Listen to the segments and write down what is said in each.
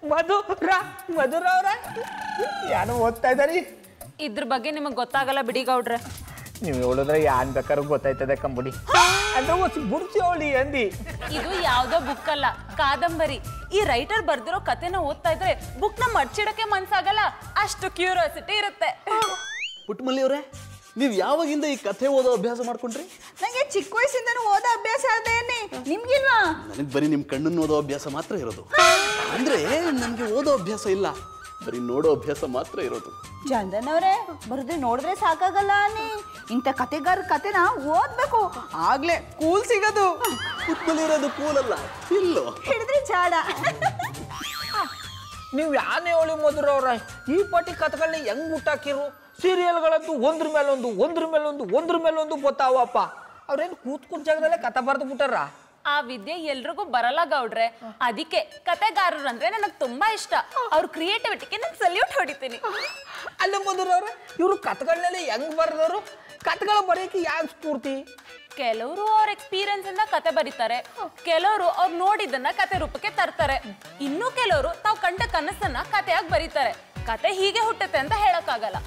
ಮಧುರ ಮಧುರ ಅವ್ರ ಏನೋ ಓದ್ತಾ ಇದ್ದಾರಿ ಇದ್ರ ಬಗ್ಗೆ ನಿಮಗೆ ಗೊತ್ತಾಗಲ್ಲ ಬಿಡಿ ಗೌಡ್ರೆ ನೀವು ಹೇಳಿದ್ರೆ ಯಾನ್ ಬೇಕಾದ್ರೂ ಗೊತ್ತಾಯ್ತದೆ ಕಂಬುಡಿ ಅಂದ್ರೆ ಒಸಿ ಬುಡ್ಸಿ ಅವಳಿ ಅಂದಿ ಇದು ಯಾವ್ದೋ ಬುಕ್ ಅಲ್ಲ ಕಾದಂಬರಿ ಈ ರೈಟರ್ ಬರ್ದಿರೋ ಕತೆನ ಓದ್ತಾ ಇದ್ರೆ ಬುಕ್ ನ ಮಡ್ಚಿಡಕ್ಕೆ ಮನ್ಸಾಗಲ್ಲ ಅಷ್ಟು ಕ್ಯೂರಿಯಾಸಿಟಿ ಇರುತ್ತೆ ಪುಟ್ಟಮಲ್ಲಿ ಅವರೇ ನೀವು ಯಾವಾಗಿಂದ ಈ ಕಥೆ ಓದೋ ಅಭ್ಯಾಸ ಮಾಡ್ಕೊಂಡ್ರಿ ನಂಗೆ ಚಿಕ್ಕ ವಯಸ್ಸಿಂದನೂ ಓದೋ ಅಭ್ಯಾಸ ಅದೇನೆ ನಿಮ್ಗಿಲ್ವಾ ನನಗೆ ಬರೀ ನಿಮ್ಮ ಕಣ್ಣನ್ನು ಓದೋ ಅಭ್ಯಾಸ ಮಾತ್ರ ಇರೋದು ಅಂದ್ರೆ ನನಗೆ ಓದೋ ಅಭ್ಯಾಸ ಇಲ್ಲ ಬರೀ ನೋಡೋ ಅಭ್ಯಾಸ ಮಾತ್ರ ಇರೋದು ಚಂದನ್ ಅವರೇ ಬರದೆ ನೋಡಿದ್ರೆ ಸಾಕಾಗಲ್ಲ ನೀ ಇಂಥ ಕತೆಗಾರ ಕತೆನ ಓದ್ಬೇಕು ಆಗ್ಲೇ ಕೂಲ್ ಸಿಗೋದು ಪುಟ್ಟಮಲ್ಲಿ ಇರೋದು ಕೂಲಲ್ಲ ಇಲ್ಲೋ ಹಿಡಿದ್ರೆ ಜಾಡ ನೀವು ಯಾನೇ ಹೇಳಿ ಮಧುರ ಅವ್ರ ಈ ಪಟ್ಟಿ ಕಥೆಗಳನ್ನ ಹೆಂಗ್ ಮುಟ್ಟಾಕಿರು ಸೀರಿಯಲ್ಗಳಂತೂ ಒಂದ್ರ ಮೇಲೊಂದು ಒಂದ್ರ ಮೇಲೊಂದು ಒಂದ್ರ ಮೇಲೊಂದು ಗೊತ್ತಾವಪ್ಪ ಅವ್ರೇನು ಕೂತ್ಕೊಂಡ್ ಜಾಗದಲ್ಲೇ ಕತೆ ಬರ್ದು ಬಿಟ್ಟಾರ ಆ ವಿದ್ಯೆ ಎಲ್ರಿಗೂ ಬರಲ್ಲ ಗೌಡ್ರೆ ಅದಕ್ಕೆ ಕತೆಗಾರರು ಅಂದ್ರೆ ನನಗೆ ತುಂಬಾ ಇಷ್ಟ ಅವ್ರ ಕ್ರಿಯೇಟಿವಿಟಿಗೆ ನಾನು ಸಲ್ಯೂಟ್ ಹೊಡಿತೀನಿ ಅಲ್ಲ ಮಧುರ ಅವ್ರ ಇವರು ಕಥೆಗಳನ್ನೆಲ್ಲ ಹೆಂಗ್ ಬರ್ದವರು ಕಥೆಗಳ ಬರೆಯಕ್ಕೆ ಯಾಕೆ ಸ್ಫೂರ್ತಿ ಕೆಲವರು ಅವ್ರ ಎಕ್ಸ್ಪೀರಿಯನ್ಸ್ ಇಂದ ಕತೆ ಬರೀತಾರೆ ಕೆಲವರು ಅವ್ರು ನೋಡಿದ್ದನ್ನ ಕತೆ ರೂಪಕ್ಕೆ ತರ್ತಾರೆ ಇನ್ನು ಕೆಲವರು ತಾವು ಕಂಡ ಕನಸನ್ನ ಕತೆಯಾಗಿ ಬರೀತಾರೆ ಕತೆ ಹೀಗೆ ಹುಟ್ಟುತ್ತೆ ಅಂತ ಹೇಳಕ್ಕಾಗಲ್ಲ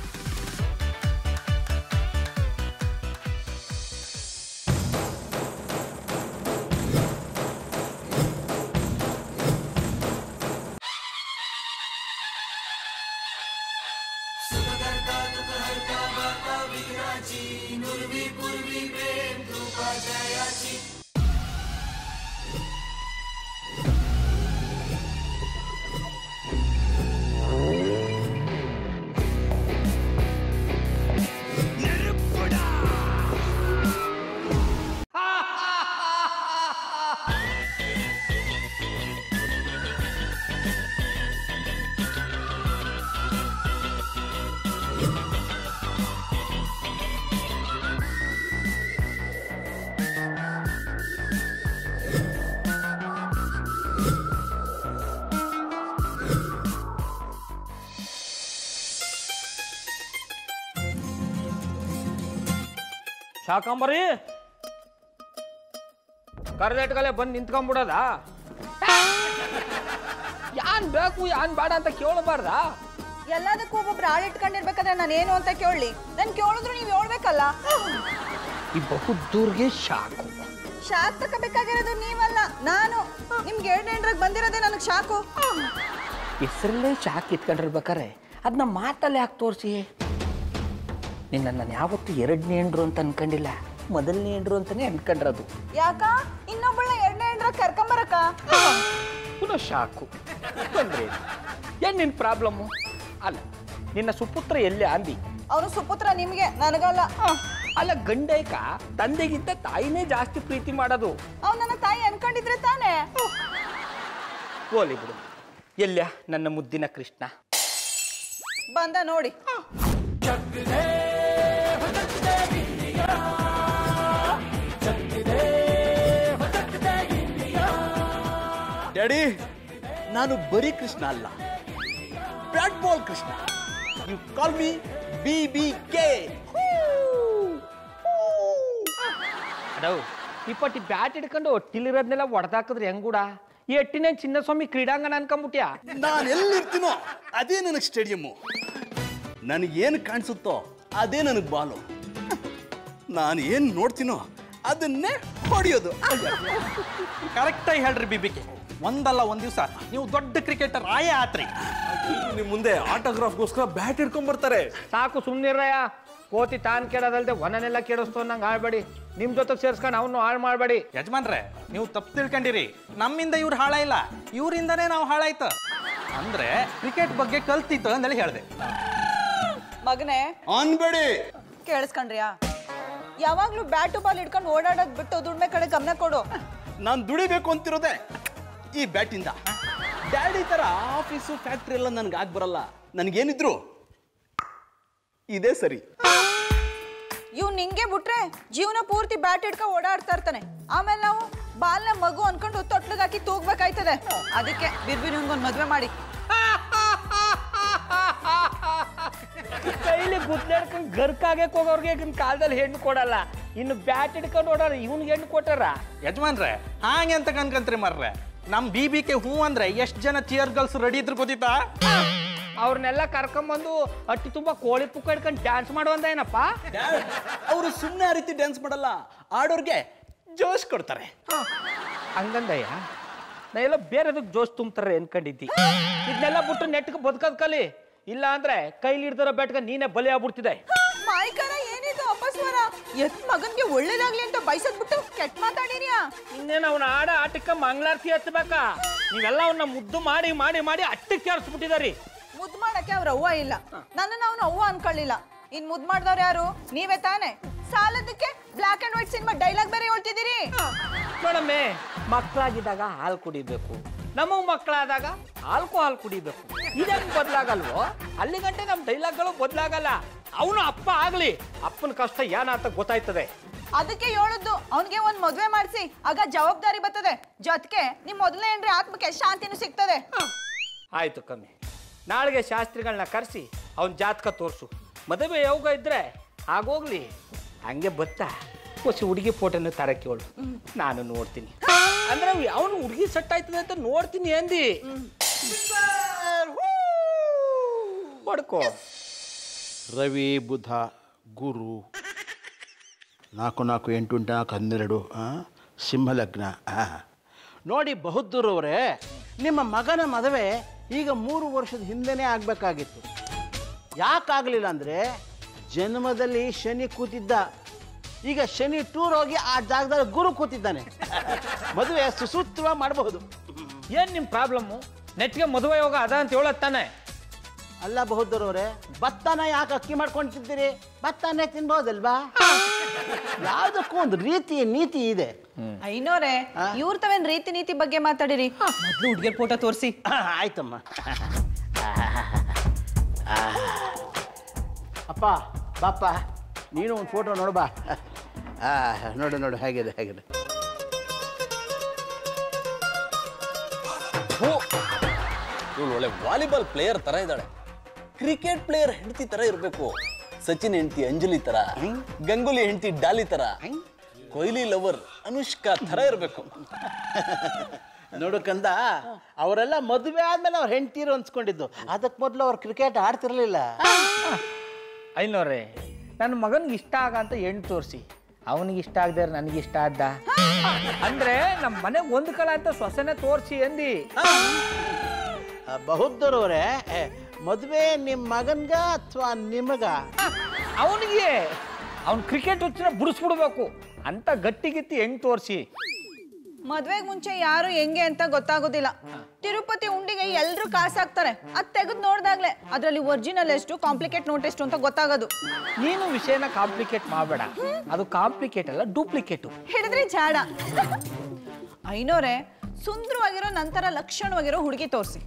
ಶಾಕಂಬರಿ ಕರ್ನಾಟಕಲ್ಲೇ ಬಂದು ನಿಂತ್ಕೊಂಡ್ಬಿಡೋದ ಯಾನ್ ಬೇಕು ಯಾನ್ ಬೇಡ ಅಂತ ಕೇಳಬಾರ್ದಾ ಎಲ್ಲದಕ್ಕೂ ಒಬ್ಬೊಬ್ರು ಆಳು ಇಟ್ಕೊಂಡಿರ್ಬೇಕಾದ್ರೆ ನಾನು ಏನು ಅಂತ ಕೇಳಲಿ ನನ್ ಕೇಳಿದ್ರು ನೀವು ಹೇಳ್ಬೇಕಲ್ಲ ಈ ಬಹುದೂರ್ಗೆ ಶಾಕು ಶಾಕ್ ತಗೋಬೇಕಾಗಿರೋದು ನೀವಲ್ಲ ನಾನು ನಿಮ್ಗೆ ಎರಡು ಎಂಡ್ರಾಗ ಬಂದಿರೋದೇ ನನಗೆ ಶಾಕು ಹೆಸರಲ್ಲೇ ಶಾಕ್ ಇಟ್ಕೊಂಡಿರ್ಬೇಕಾರೆ ಅದನ್ನ ಮಾತಲ್ಲಿ ಯಾಕೆ ತೋರಿಸಿ ನಿನ್ನ ನಾನು ಯಾವತ್ತೂ ಎರಡನೇ ಹೆಂಡ್ರು ಅಂತ ಅನ್ಕೊಂಡಿಲ್ಲ ಮೊದಲನೇ ಹೆಂಡ್ರು ಅಂತಾನೆ ಅನ್ಕೊಂಡಿರೋದು ಯಾಕ ಇನ್ನೊಬ್ಬಳನ್ನ ಎರಡನೇ ಎಂಡ್ರಾಗ ಕರ್ಕೊಂಬರಕ್ಕ ಪುನಃ ಶಾಕು ತೊಂದ್ರೆ ಏನ್ ನಿನ್ ಪ್ರಾಬ್ಲಮ್ಮು ಅಲ್ಲ ನಿನ್ನ ಸುಪುತ್ರ ಎಲ್ಲೇ ಅಂದಿ ಅವನು ಸುಪುತ್ರ ನಿಮ್ಗೆ ನನಗಲ್ಲ ಅಲ್ಲ ಗಂಡೈಕ ತಂದೆಗಿಂತ ತಾಯಿನೇ ಜಾಸ್ತಿ ಪ್ರೀತಿ ಮಾಡೋದು ಅವ್ನು ನನ್ನ ತಾಯಿ ಅನ್ಕೊಂಡಿದ್ರೆ ತಾನೇ ಹೋಲಿ ಬಿಡು ಎಲ್ಲ ನನ್ನ ಮುದ್ದಿನ ಕೃಷ್ಣ ಬಂದ ನೋಡಿ ಡ್ಯಾಡಿ ನಾನು ಬರೀ ಕೃಷ್ಣ ಅಲ್ಲ bat ball Krishna you call me B B K ಅಡವ್ ಈ ಪಟ್ಟಿ ಬ್ಯಾಟ್ ಹಿಡ್ಕೊಂಡು ಒಟ್ಟಿಲಿರೋದ್ನೆಲ್ಲ ಹೊಡೆದಾಕಿದ್ರೆ ಹೆಂಗೂಡ ಈ ಎಟ್ಟಿನ ಚಿನ್ನಸ್ವಾಮಿ ಕ್ರೀಡಾಂಗಣ ಅನ್ಕೊಂಬಿಟ್ಯಾ ನಾನು ಎಲ್ಲಿರ್ತೀನೋ ಅದೇ ನನಗೆ ಸ್ಟೇಡಿಯಮ್ಮು ನನಗೇನು ಕಾಣಿಸುತ್ತೋ ಅದೇ ನನಗೆ ಬಾಲು ನಾನು ಏನು ನೋಡ್ತೀನೋ ಅದನ್ನೇ ಹೊಡೆಯೋದು ಕರೆಕ್ಟಾಗಿ ಹೇಳ್ರಿ ಬಿಬಿಕೆ ಒಂದಲ್ಲ ಒಂದ್ ದಿವಸ ನೀವು ದೊಡ್ಡ ಕ್ರಿಕೆಟರ್ ಆಯೇ ಆತ್ರಿ ನಿಮ್ ಮುಂದೆ ಆಟೋಗ್ರಾಫ್ಗೋಸ್ಕರ ಬ್ಯಾಟ್ ಹಿಡ್ಕೊಂಡ್ ಬರ್ತಾರೆ ಸಾಕು ಸುಮ್ನಿರಯ್ಯ ಕೋತಿ ತಾನ್ ಕೇಳೋದಲ್ದೆ ಒನನೆಲ್ಲ ಕೇಳಿಸ್ತು ನಂಗೆ ಆಳ್ಬೇಡಿ ನಿಮ್ ಜೊತೆ ಸೇರ್ಸ್ಕೊಂಡು ಅವನು ಹಾಳು ಮಾಡಬೇಡಿ ಯಜಮಾನ್ರೆ ನೀವು ತಪ್ಪು ತಿಳ್ಕೊಂಡಿರಿ ನಮ್ಮಿಂದ ಇವ್ರು ಹಾಳಾಯಿಲ್ಲ ಇವರಿಂದನೇ ನಾವು ಹಾಳಾಯ್ತು ಅಂದ್ರೆ ಕ್ರಿಕೆಟ್ ಬಗ್ಗೆ ಕಲ್ತಿತ್ತು ಅಂದೇಳಿ ಹೇಳಿದೆ ಮಗನೇ ಅನ್ಬೇಡಿ ಕೇಳಿಸ್ಕೊಂಡ್ರಿಯಾ ಯಾವಾಗ್ಲೂ ಬ್ಯಾಟು ಬಾಲ್ ಇಟ್ಕೊಂಡು ಓಡಾಡೋದ್ ಬಿಟ್ಟು ದುಡ್ಮೆ ಕಡೆ ಗಮನ ಕೊಡು ನಾನು ದುಡಿಬೇಕು ಅಂತಿರೋದೆ ಈ ಬ್ಯಾಟಿಂದ ಡ್ಯಾಡಿ ಥರ ಆಫೀಸು ಫ್ಯಾಕ್ಟ್ರಿ ಎಲ್ಲ ನನಗೆ ಆಗಿ ಬರಲ್ಲ ನನಗೇನಿದ್ರು ಇದೇ ಸರಿ ಇವ್ ನಿಂಗೆ ಬಿಟ್ರೆ ಜೀವನ ಪೂರ್ತಿ ಬ್ಯಾಟ್ ಇಟ್ಕೊಂಡು ಓಡಾಡ್ತಾ ಇರ್ತಾನೆ ಆಮೇಲೆ ನಾವು ಬಾಲ್ನ ಮಗು ಅನ್ಕೊಂಡು ತೊಟ್ಲಿಗೆ ಹಾಕಿ ತೂಗ್ಬೇಕಾಯ್ತದೆ ಅದಕ್ಕೆ ಬಿರ್ಬಿರ್ ಒಂದು ಮದ್ವೆ ಮಾಡಿ ಕೈಲಿ ಗುದ್ದಾಡ್ಕೊಂಡು ಗರ್ಕಾಗಕ್ಕೆ ಹೋಗೋರ್ಗೆ ಈಗಿನ ಕಾಲದಲ್ಲಿ ಹೆಣ್ಣು ಕೊಡಲ್ಲ ಇನ್ನು ಬ್ಯಾಟ್ ಹಿಡ್ಕೊಂಡು ಓಡಾರ ಇವ್ನಿಗೆ ಹೆಣ್ಣು ಕೊಟ್ಟಾರ ಯಜಮಾನ್ರೆ ಹಾಗೆ ಅಂತ ಕನ್ಕಂತ್ರಿ ಮರ್ರೆ ನಮ್ ಬಿ ಬಿ ಕೆ ಹೂ ಅಂದ್ರೆ ಎಷ್ಟು ಜನ ಚಿಯರ್ ಗರ್ಲ್ಸ್ ರೆಡಿ ಇದ್ರು ಗೊತ್ತಿತ್ತಾ ಅವ್ರನ್ನೆಲ್ಲ ಕರ್ಕೊಂಬಂದು ಅಟ್ಟಿ ತುಂಬಾ ಕೋಳಿ ಪುಕ್ಕ ಹಿಡ್ಕೊಂಡು ಡ್ಯಾನ್ಸ್ ಮಾಡುವಂದ ಏನಪ್ಪ ಅವರು ಸುಮ್ಮನೆ ಆ ರೀತಿ ಡ್ಯಾನ್ಸ್ ಮಾಡಲ್ಲ ಆಡೋರ್ಗೆ ಜೋಶ್ ಕೊಡ್ತಾರೆ ಹಂಗಂದಯ್ಯ ನಾ ಎಲ್ಲ ಬೇರೆದಕ್ಕೆ ಜೋಶ್ ತುಂಬ್ತಾರೆ ಅನ್ಕೊಂಡಿದ್ದಿ ಇದನ್ನೆಲ್ಲ ಬಿಟ್ಟು ನೆಟ್ಗೆ ಬದುಕೋದ್ ಕಲಿ ಇಲ್ಲ ಅಂದ್ರೆ ಕೈಲಿ ಹಿಡ್ದಿರೋ ಬೆಟ್ಗ ನೀನೇ ಬಲಿ ಆಗ್ಬಿಡ್ತಿದೆ ಮಾಯ್ಕರ ಏನಿದು ಅಪಸ್ವರ ಎತ್ ಮಗನ್ಗೆ ಒಳ್ಳೇದಾಗ್ಲಿ ಅಂತ ಬೈಸದ್ಬಿಟ್ಟು ಕೆಟ್ಟ ಮಾತಾಡಿರ್ಯಾ ಇನ್ನೇನು ಅವನ ಆಡ ಆಟಕ್ಕೆ ಮಂಗಳಾರತಿ ಹಚ್ಚಬೇಕಾ ನೀವೆಲ್ಲ ಅವನ್ನ ಮುದ್ದು ಮಾಡಿ ಮಾಡಿ ಮಾಡಿ ಅಟ್ಟಕ್ಕೆ ಕೇಳಿಸ್ಬಿಟ್ಟಿದಾರಿ ಮುದ್ ಮಾಡಕ್ಕೆ ಅವ್ರ ಅವ್ವ ಇಲ್ಲ ನನ್ನನ್ನ ಅವನು ಅವ್ವ ಅನ್ಕೊಳ್ಳಿಲ್ಲ ಇನ್ ಮುದ್ ಮಾಡ್ದವ್ರು ಯಾರು ನೀವೇ ತಾನೇ ಸಾಲದಕ್ಕೆ black and white cinema dialogue ಬೇರೆ ಹೇಳ್ತಿದ್ದೀರಿ ನೋಡಮ್ಮೆ ಮಕ್ಕಳಾಗಿದ್ದಾಗ ಹಾಲು ಕುಡಿಬೇಕು ನಮಗ್ ಮಕ್ಕಳಾದಾಗ ಹಾಲ್ಕು ಹಾಲು ಕುಡಿಬೇಕು ಇದಂಗ್ ಬದಲಾಗಲ್ವೋ ಅಲ್ಲಿ ಗಂಟೆ ನಮ್ಮ ಡೈಲಾಗ್ಗಳು ಬದಲಾಗಲ್ಲ ಅವನು ಅಪ್ಪ ಆಗ್ಲಿ ಅಪ್ಪನ ಕಷ್ಟ ಏನಂತ ಗೊತ್ತಾಯ್ತದೆ ಅದಕ್ಕೆ ಹೇಳದ್ದು ಅವನಿಗೆ ಒಂದ್ ಮದ್ವೆ ಮಾಡಿಸಿ ಆಗ ಜವಾಬ್ದಾರಿ ಬರ್ತದೆ ಜೊತೆಗೆ ನಿಮ್ ಮೊದಲನೇ ಏನ್ರಿ ಆತ್ಮಕ್ಕೆ ಶಾಂತಿನೂ ಸಿಗ್ತದೆ ಆಯ್ತು ಕಮ್ಮಿ ನಾಳೆಗೆ ಶಾಸ್ತ್ರಿಗಳನ್ನ ಕರೆಸಿ ಅವನ ಜಾತಕ ತೋರಿಸು ಮದುವೆ ಯೋಗ ಇದ್ರೆ ಆಗೋಗ್ಲಿ ಹಂಗೆ ಬತ್ತಾ ಹೊಸ ಹುಡುಗಿ ಫೋಟೋನ ತರಕ್ಕೆ ಹೇಳು ನಾನು ನೋಡ್ತೀನಿ ಅಂದ್ರೆ ಅವನು ಹುಡುಗಿ ಸೆಟ್ ಆಯ್ತದೆ ಅಂತ ನೋಡ್ತೀನಿ ಅಂದಿ ಪಡ್ಕೋ ರವಿ ಬುಧ ಗುರು ನಾಲ್ಕು ನಾಲ್ಕು ಎಂಟು ಎಂಟು ನಾಲ್ಕು ಹನ್ನೆರಡು ಆ, ಸಿಂಹಲಗ್ನ ಆ. ನೋಡಿ ಬಹುದ್ದೂರವರೇ ನಿಮ್ಮ ಮಗನ ಮದುವೆ ಈಗ ಮೂರು ವರ್ಷದ ಹಿಂದೆನೇ ಆಗಬೇಕಾಗಿತ್ತು ಯಾಕಾಗಲಿಲ್ಲ ಅಂದರೆ ಜನ್ಮದಲ್ಲಿ ಶನಿ ಕೂತಿದ್ದ ಈಗ ಶನಿ ಟೂರ್ ಹೋಗಿ ಆ ಜಾಗದಲ್ಲಿ ಗುರು ಕೂತಿದ್ದಾನೆ ಮದುವೆ ಸುಸೂತ್ರವಾಗಿ ಮಾಡಬಹುದು ಏನ್ ನಿಮ್ ಪ್ರಾಬ್ಲಮ್ಮು ನೆಟ್ಗೆ ಮದುವೆ ಯೋಗ ಅದ ಅಂತ ಹೇಳತ್ತಾನೆ ಅಲ್ಲ ಬಹುದ್ದೂರವರೇ ಭತ್ತನ ಯಾಕೆ ಅಕ್ಕಿ ಮಾಡ್ಕೊಂತಿದ್ದೀರಿ ಭತ್ತನೇ ತಿನ್ಬೋದಲ್ವಾ ಯಾವುದಕ್ಕೂ ಒಂದು ರೀತಿ ನೀತಿ ಇದೆ ಐನೋರೆ ಇವ್ರ ತವೇನ್ ರೀತಿ ನೀತಿ ಬಗ್ಗೆ ಮಾತಾಡಿರಿ ಮೊದ್ಲು ಹುಡುಗಿಯರ್ ಫೋಟೋ ತೋರಿಸಿ ಆಯ್ತಮ್ಮ ಅಪ್ಪ ಬಾಪ್ಪ ನೀನು ಒಂದು ಫೋಟೋ ನೋಡು ಬಾ ಆ, ನೋಡು ನೋಡು ಹೇಗಿದೆ ಹೇಗಿದೆ ಇವಳು ಒಳ್ಳೆ ವಾಲಿಬಾಲ್ ಪ್ಲೇಯರ್ ತರ ಇದ್ದಾಳೆ ಕ್ರಿಕೆಟ್ ಪ್ಲೇಯರ್ ಹೆಂಡತಿ ತರ ಇರಬೇಕು ಸಚಿನ್ ಹೆಂಡತಿ ಅಂಜಲಿ ತರ ಗಂಗೂಲಿ ಹೆಂಡತಿ ಡಾಲಿ ತರ ಕೊಹ್ಲಿ ಲವರ್ ಅನುಷ್ಕಾ ತರ ಇರಬೇಕು ನೋಡು ಕಂದ ಅವರೆಲ್ಲ ಮದುವೆ ಆದ್ಮೇಲೆ ಅವ್ರು ಹೆಂಡ್ತೀರು ಅನ್ಸ್ಕೊಂಡಿದ್ದು ಅದಕ್ಕೆ ಮೊದಲು ಅವ್ರು ಕ್ರಿಕೆಟ್ ಆಡ್ತಿರ್ಲಿಲ್ಲ ಐನೋರೆ ನನ್ನ ಮಗನ್ಗೆ ಇಷ್ಟ ಆಗ ಅಂತ ಹೆಣ್ಣು ತೋರಿಸಿ ಅವನಿಗೆ ಇಷ್ಟ ಆಗದೆ ನನಗೆ ಇಷ್ಟ ಆದ್ದ ಅಂದ್ರೆ ನಮ್ಮ ಮನೆಗೆ ಹೊಂದ್ಕಳ ಅಂತ ಸೊಸೆನೆ ತೋರಿಸಿ ಅಂದಿ ಬಹುದ್ದೂರವರೇ ಮದುವೆ ನಿಮ್ಮ ಮಗನ್ಗ ಅಥವಾ ನಿಮಗ ಅವನಿಗೆ ಅವ್ನು ಕ್ರಿಕೆಟ್ ಹುಚ್ಚಿನ ಬುಡಿಸ್ಬಿಡ್ಬೇಕು ಅಂತ ಗಟ್ಟಿಗಿತ್ತಿ ಹೆಣ್ಣು ತೋರಿಸಿ ಮದ್ವೆಗ್ ಮುಂಚೆ ಯಾರು ಹೆಂಗೆ ಅಂತ ಗೊತ್ತಾಗೋದಿಲ್ಲ ತಿರುಪತಿ ಉಂಡಿಗೆ ಎಲ್ರು ಕಾಸಾಕ್ತಾರೆ ಅದ್ ತೆಗೆದು ನೋಡ್ದಾಗ್ಲೆ ಅದ್ರಲ್ಲಿ ಒರಿಜಿನಲ್ ಎಷ್ಟು ಕಾಂಪ್ಲಿಕೇಟ್ ನೋಟ್ ಎಷ್ಟು ಅಂತ ಗೊತ್ತಾಗೋದು ನೀನು ವಿಷಯನ ಕಾಂಪ್ಲಿಕೇಟ್ ಮಾಡಬೇಡ ಅದು ಕಾಂಪ್ಲಿಕೇಟ್ ಅಲ್ಲ ಡೂಪ್ಲಿಕೇಟು ಹಿಡಿದ್ರೆ ಜಾಡ ಐನೋರೆ ಸುಂದರವಾಗಿರೋ ನಂತರ ಲಕ್ಷಣವಾಗಿರೋ ಹುಡುಗಿ ತೋರಿಸಿ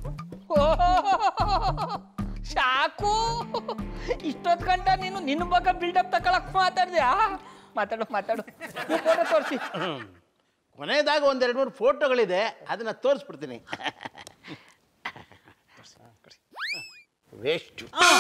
ಸಾಕು ಇಷ್ಟೊತ್ತು ಗಂಟ ನೀನು ನಿನ್ನ ಬಗ್ಗೆ ಬಿಲ್ಡಪ್ ತಗೊಳಕ್ ಮಾತಾಡ್ದ್ಯಾ ಮಾತಾಡು ಮಾತಾಡು ಫೋಟೋ ತೋರಿಸಿ ಕೊನೆಯದಾಗ ಒಂದೆರಡು ಮೂರು ಫೋಟೋಗಳಿದೆ ಅದನ್ನ ತೋರಿಸ್ಬಿಡ್ತೀನಿ ವೇಸ್ಟ್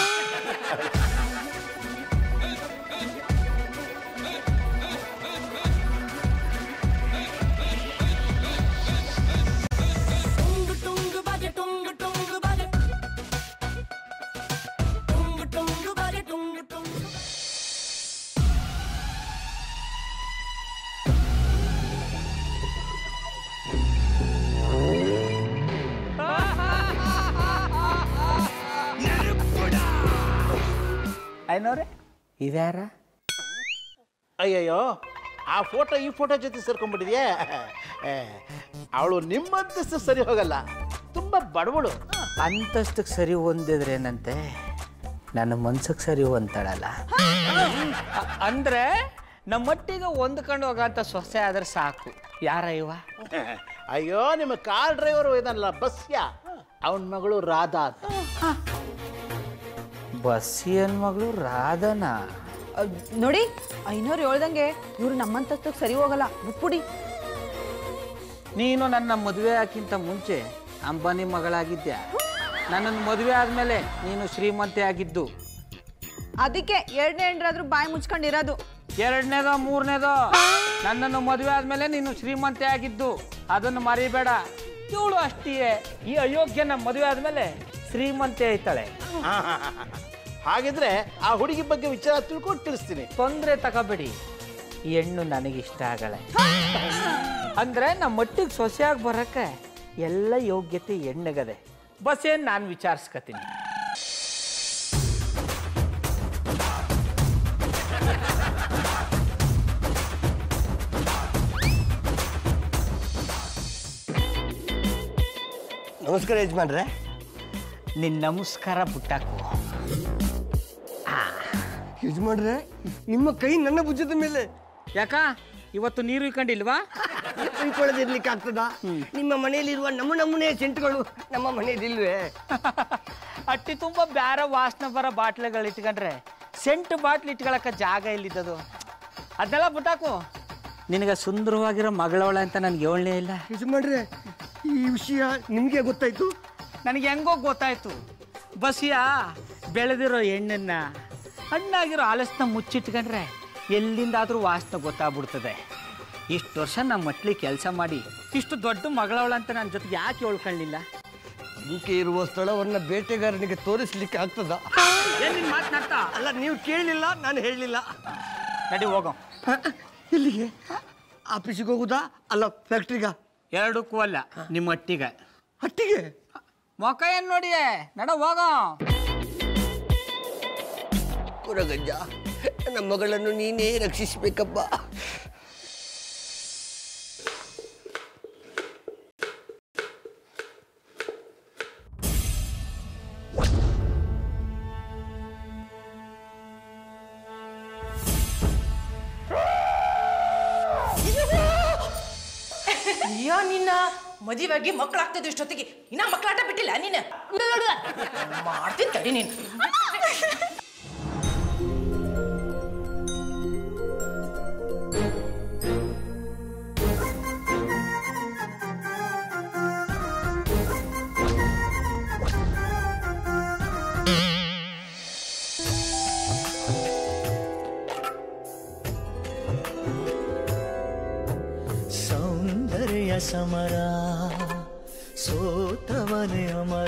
ಐನೋರೆ ಇದ್ಯಾರ ಅಯ್ಯಯ್ಯೋ ಆ ಫೋಟೋ ಈ ಫೋಟೋ ಜೊತೆ ಸೇರ್ಕೊಂಡ್ಬಿಟ್ಟಿದ್ಯೇ ಅವಳು ನಿಮ್ಮಂತಸ್ತು ಸರಿ ಹೋಗಲ್ಲ ತುಂಬ ಬಡವಳು ಅಂತಸ್ತಕ್ಕೆ ಸರಿ ಹೊಂದಿದ್ರೇನಂತೆ ನನ್ನ ಮನ್ಸಿಗೆ ಸರಿ ಹೊಂತಾಳಲ್ಲ ಅ- ಅಂದ್ರೆ ನಮ್ಮಟ್ಟಿಗೆ ಹೊಂದ್ಕೊಂಡು ಹೋಗಂತ ಸೊಸೆ ಆದ್ರೆ ಸಾಕು ಯಾರ ಇವ ಅಯ್ಯೋ ನಿಮ್ಮ ಕಾರ್ ಡ್ರೈವರು ಇದನ್ನಲ್ಲ ಬಸ್ಯ ಅವನ ಮಗಳು ರಾಧಾ ಅಂತ ಬಸ್ಸಿಯನ್ ಮಗಳು ರಾಧನಾ ಅಹ್, ನೋಡಿ ಐನೋರು ಹೇಳ್ದಂಗೆ ಇವ್ರು ನಮ್ಮಂತಕ್ಕೆ ಸರಿ ಹೋಗಲ್ಲ ಬಿಟ್ಬಿಡಿ ನೀನು ನನ್ನ ಮದುವೆ ಹಾಕಿಂತ ಮುಂಚೆ ಅಂಬಾನಿ ಮಗಳಾಗಿದ್ಯಾ ನನ್ನನ್ನು ಮದುವೆ ಆದಮೇಲೆ ನೀನು ಶ್ರೀಮಂತೆ ಆಗಿದ್ದು ಅದಕ್ಕೆ ಎರಡನೇ ಹೆಂಡ್ರಾದ್ರೂ ಬಾಯಿ ಮುಚ್ಕೊಂಡಿರೋದು ಎರಡನೇದೋ ಮೂರನೇದೋ ನನ್ನನ್ನು ಮದುವೆ ಆದಮೇಲೆ ನೀನು ಶ್ರೀಮಂತೆ ಆಗಿದ್ದು ಅದನ್ನು ಮರಿಬೇಡ ಇವಳು ಅಷ್ಟೇ ಈ ಅಯೋಗ್ಯನ ಮದುವೆ ಆದ್ಮೇಲೆ ಶ್ರೀಮಂತೆ ಐತಾಳೆ ಹಾಗಿದ್ರೆ ಆ ಹುಡುಗಿ ಬಗ್ಗೆ ವಿಚಾರ ತಿಳ್ಕೊಂಡು ತಿಳಿಸ್ತೀನಿ ತೊಂದರೆ ತಗೋಬೇಡಿ ಈ ಹೆಣ್ಣು ನನಗಿಷ್ಟ ಆಗಲ್ಲ ಅಂದ್ರೆ ನಮ್ಮ ಮಟ್ಟಿಗೆ ಸೊಸೆಯಾಗಿ ಬರಕ್ಕೆ ಎಲ್ಲ ಯೋಗ್ಯತೆ ಹೆಣ್ಣಗದೆ ಬಸ್ ಏನ್ ನಾನು ವಿಚಾರಿಸ್ಕತೀನಿ ನಮಸ್ಕಾರ ಯಜಮಾನ್ರೆ ನಿನ್ನ ನಮಸ್ಕಾರ ಬುಟ್ಟಾಕು ಯಜಮಾನ್ರೆ ನಿಮ್ಮ ಕೈ ನನ್ನ ಭುಜದ ಮೇಲೆ ಯಾಕ ಇವತ್ತು ನೀರು ಇಕೊಂಡಿಲ್ವಾ ಕೈಕೊಳ್ಳದಿರ್ಲಿಕ್ಕೆ ಆಗ್ತದ ನಿಮ್ಮ ಮನೆಯಲ್ಲಿರುವ ನಮ್ಮ ನಮೂನೆಯ ಸೆಂಟ್ಗಳು ನಮ್ಮ ಮನೆಯಲ್ಲಿಲ್ವೇ ಅಟ್ಟಿ ತುಂಬ ಬ್ಯಾರ ವಾಸನೆ ಬರೋ ಬಾಟ್ಲಿಗಳು ಇಟ್ಕೊಂಡ್ರೆ ಸೆಂಟ್ ಬಾಟ್ಲಿ ಇಟ್ಕೊಳಕ್ಕೆ ಜಾಗ ಇಲ್ಲಿದ್ದದು ಅದನ್ನೆಲ್ಲ ಬುಟ್ಟಾಕು ನಿನಗೆ ಸುಂದರವಾಗಿರೋ ಮಗಳವಳ ಅಂತ ನನಗೆ ಏಳನೇ ಇಲ್ಲ ಯಜಮಾನ್ರೆ ಈ ವಿಷಯ ನಿಮ್ಗೆ ಗೊತ್ತಾಯ್ತು ನನಗೆ ಹೆಂಗೋ ಗೊತ್ತಾಯ್ತು ಬಸಿಯ ಬೆಳೆದಿರೋ ಹೆಣ್ಣನ್ನ ಹಣ್ಣಾಗಿರೋ ಆಲಸ್ನ ಮುಚ್ಚಿಟ್ಕೊಂಡ್ರೆ ಎಲ್ಲಿಂದಾದ್ರೂ ವಾಸನೆ ಗೊತ್ತಾಗ್ಬಿಡ್ತದೆ ಇಷ್ಟು ವರ್ಷ ನಮ್ಮ ಮಟ್ಲಿ ಕೆಲಸ ಮಾಡಿ ಇಷ್ಟು ದೊಡ್ಡ ಮಗಳವಳ ಅಂತ ನನ್ನ ಜೊತೆಗೆ ಯಾಕೆ ಹೇಳ್ಕೊಳ್ಳಿಲ್ಲ ಜಿಂಕೆ ಇರುವ ಸ್ಥಳವನ್ನ ಬೇಟೆಗಾರನಿಗೆ ತೋರಿಸ್ಲಿಕ್ಕೆ ಆಗ್ತದ ಏನಿನ್ ಮಾತನಾಡ್ತಾ ಅಲ್ಲ ನೀವು ಕೇಳಲಿಲ್ಲ ನಾನು ಹೇಳಲಿಲ್ಲ ನಡಿ ಹೋಗೋ ಇಲ್ಲಿಗೆ ಆಫೀಸಿಗೆ ಹೋಗುದಾ ಅಲ್ಲ ಫ್ಯಾಕ್ಟ್ರಿಗ ಎರಡಕ್ಕೂ ಅಲ್ಲ ನಿಮ್ಮ ಅಟ್ಟಿಗೆ ಹಟ್ಟಿಗೆ ಮೊಕ ಏನ್ ನೋಡಿಯೇ ನಡ ಹೋಗೋ ಕುರಗಜ್ಜ ನನ್ನ ಮಗಳನ್ನು ನೀನೇ ರಕ್ಷಿಸ್ಬೇಕಪ್ಪ ಅಯ್ಯೋ ನಿನ್ನ ಮದುವೆಗೆ ಮಕ್ಕಳಾಗ್ತದೆ ಇಷ್ಟೊತ್ತಿಗೆ ಇನ್ನ ಮಕ್ಕಳಾಟ ಬಿಟ್ಟಿಲ್ಲ ನೀನು ಮಾಡ್ತೀನಿ ತಡಿ ನೀನು ಸೌಂದರ್ಯ ಸಮರ ಸೋತವನೇ ಅಮರ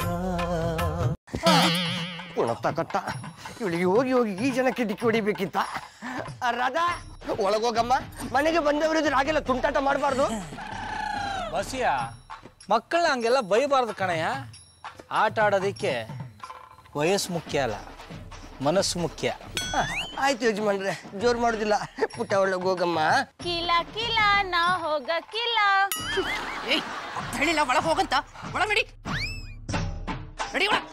ಉಣತ್ತ ಕಟ್ಟ ಇವಳಿಗೆ ಹೋಗಿ ಹೋಗಿ ಈ ಜನಕ್ಕೆ ಡಿಕ್ಕಿ ಹೊಡಿಬೇಕಿತ್ತ ಆ, ರಾಧಾ ಒಳಗೋಗಮ್ಮ ಮನೆಗೆ ಬಂದವರು ಇದ್ರೆ ಹಾಗೆಲ್ಲ ತುಂಟಾಟ ಮಾಡಬಾರ್ದು ಬಸಿಯ ಮಕ್ಕಳನ್ನ ಹಂಗೆಲ್ಲ ಬೈಬಾರ್ದು ಕಣಯ್ಯ ಆಟ ಆಡೋದಕ್ಕೆ ವಯಸ್ಸು ಮುಖ್ಯ ಅಲ್ಲ ಮನಸ್ಸು ಮುಖ್ಯ ಆಯ್ತು ಯಜಮಾನ್ರೆ ಜೋರು ಮಾಡೋದಿಲ್ಲ ಪುಟ್ಟ ಒಳಗೆ ಹೋಗಮ್ಮ ಕಿಲ ಕಿಲ ನಾ ಹೋಗ ಕಿಲ ಏಯ್ ಹೇಳಿಲ್ಲ ಒಳಗೆ ಹೋಗಂತ ಒಳ ನಡಿ ನಡಿ ಒಳ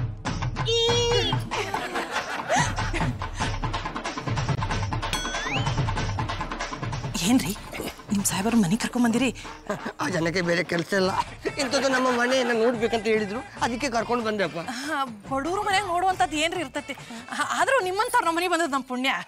ಏನ್ರಿ ನಿಮ್ ಸಾಹೇಬರು ಮನೆ ಕರ್ಕೊಂಡ್ ಬಂದಿರಿ ಆ ಜನಕ್ಕೆ ಬೇರೆ ಕೆಲಸ ಇಲ್ಲ ಇಂಥದ್ದು ನಮ್ಮ ಮನೆಯನ್ನ ನೋಡ್ಬೇಕಂತ ಹೇಳಿದ್ರು ಅದಕ್ಕೆ ಕರ್ಕೊಂಡು ಬಂದೆಪ್ಪ ಬಡೂರು ಮನ್ಯಾಗ ನೋಡುವಂಥದ್ದು ಏನ್ರಿ ಇರ್ತೈತಿ ಆ- ಆದ್ರೂ ನಿಮ್ಮಂತವ್ರ ನಮ್ಮ ಮನೆಗೆ ಬಂದದ್ದು ನಮ್ಮ ಪುಣ್ಯ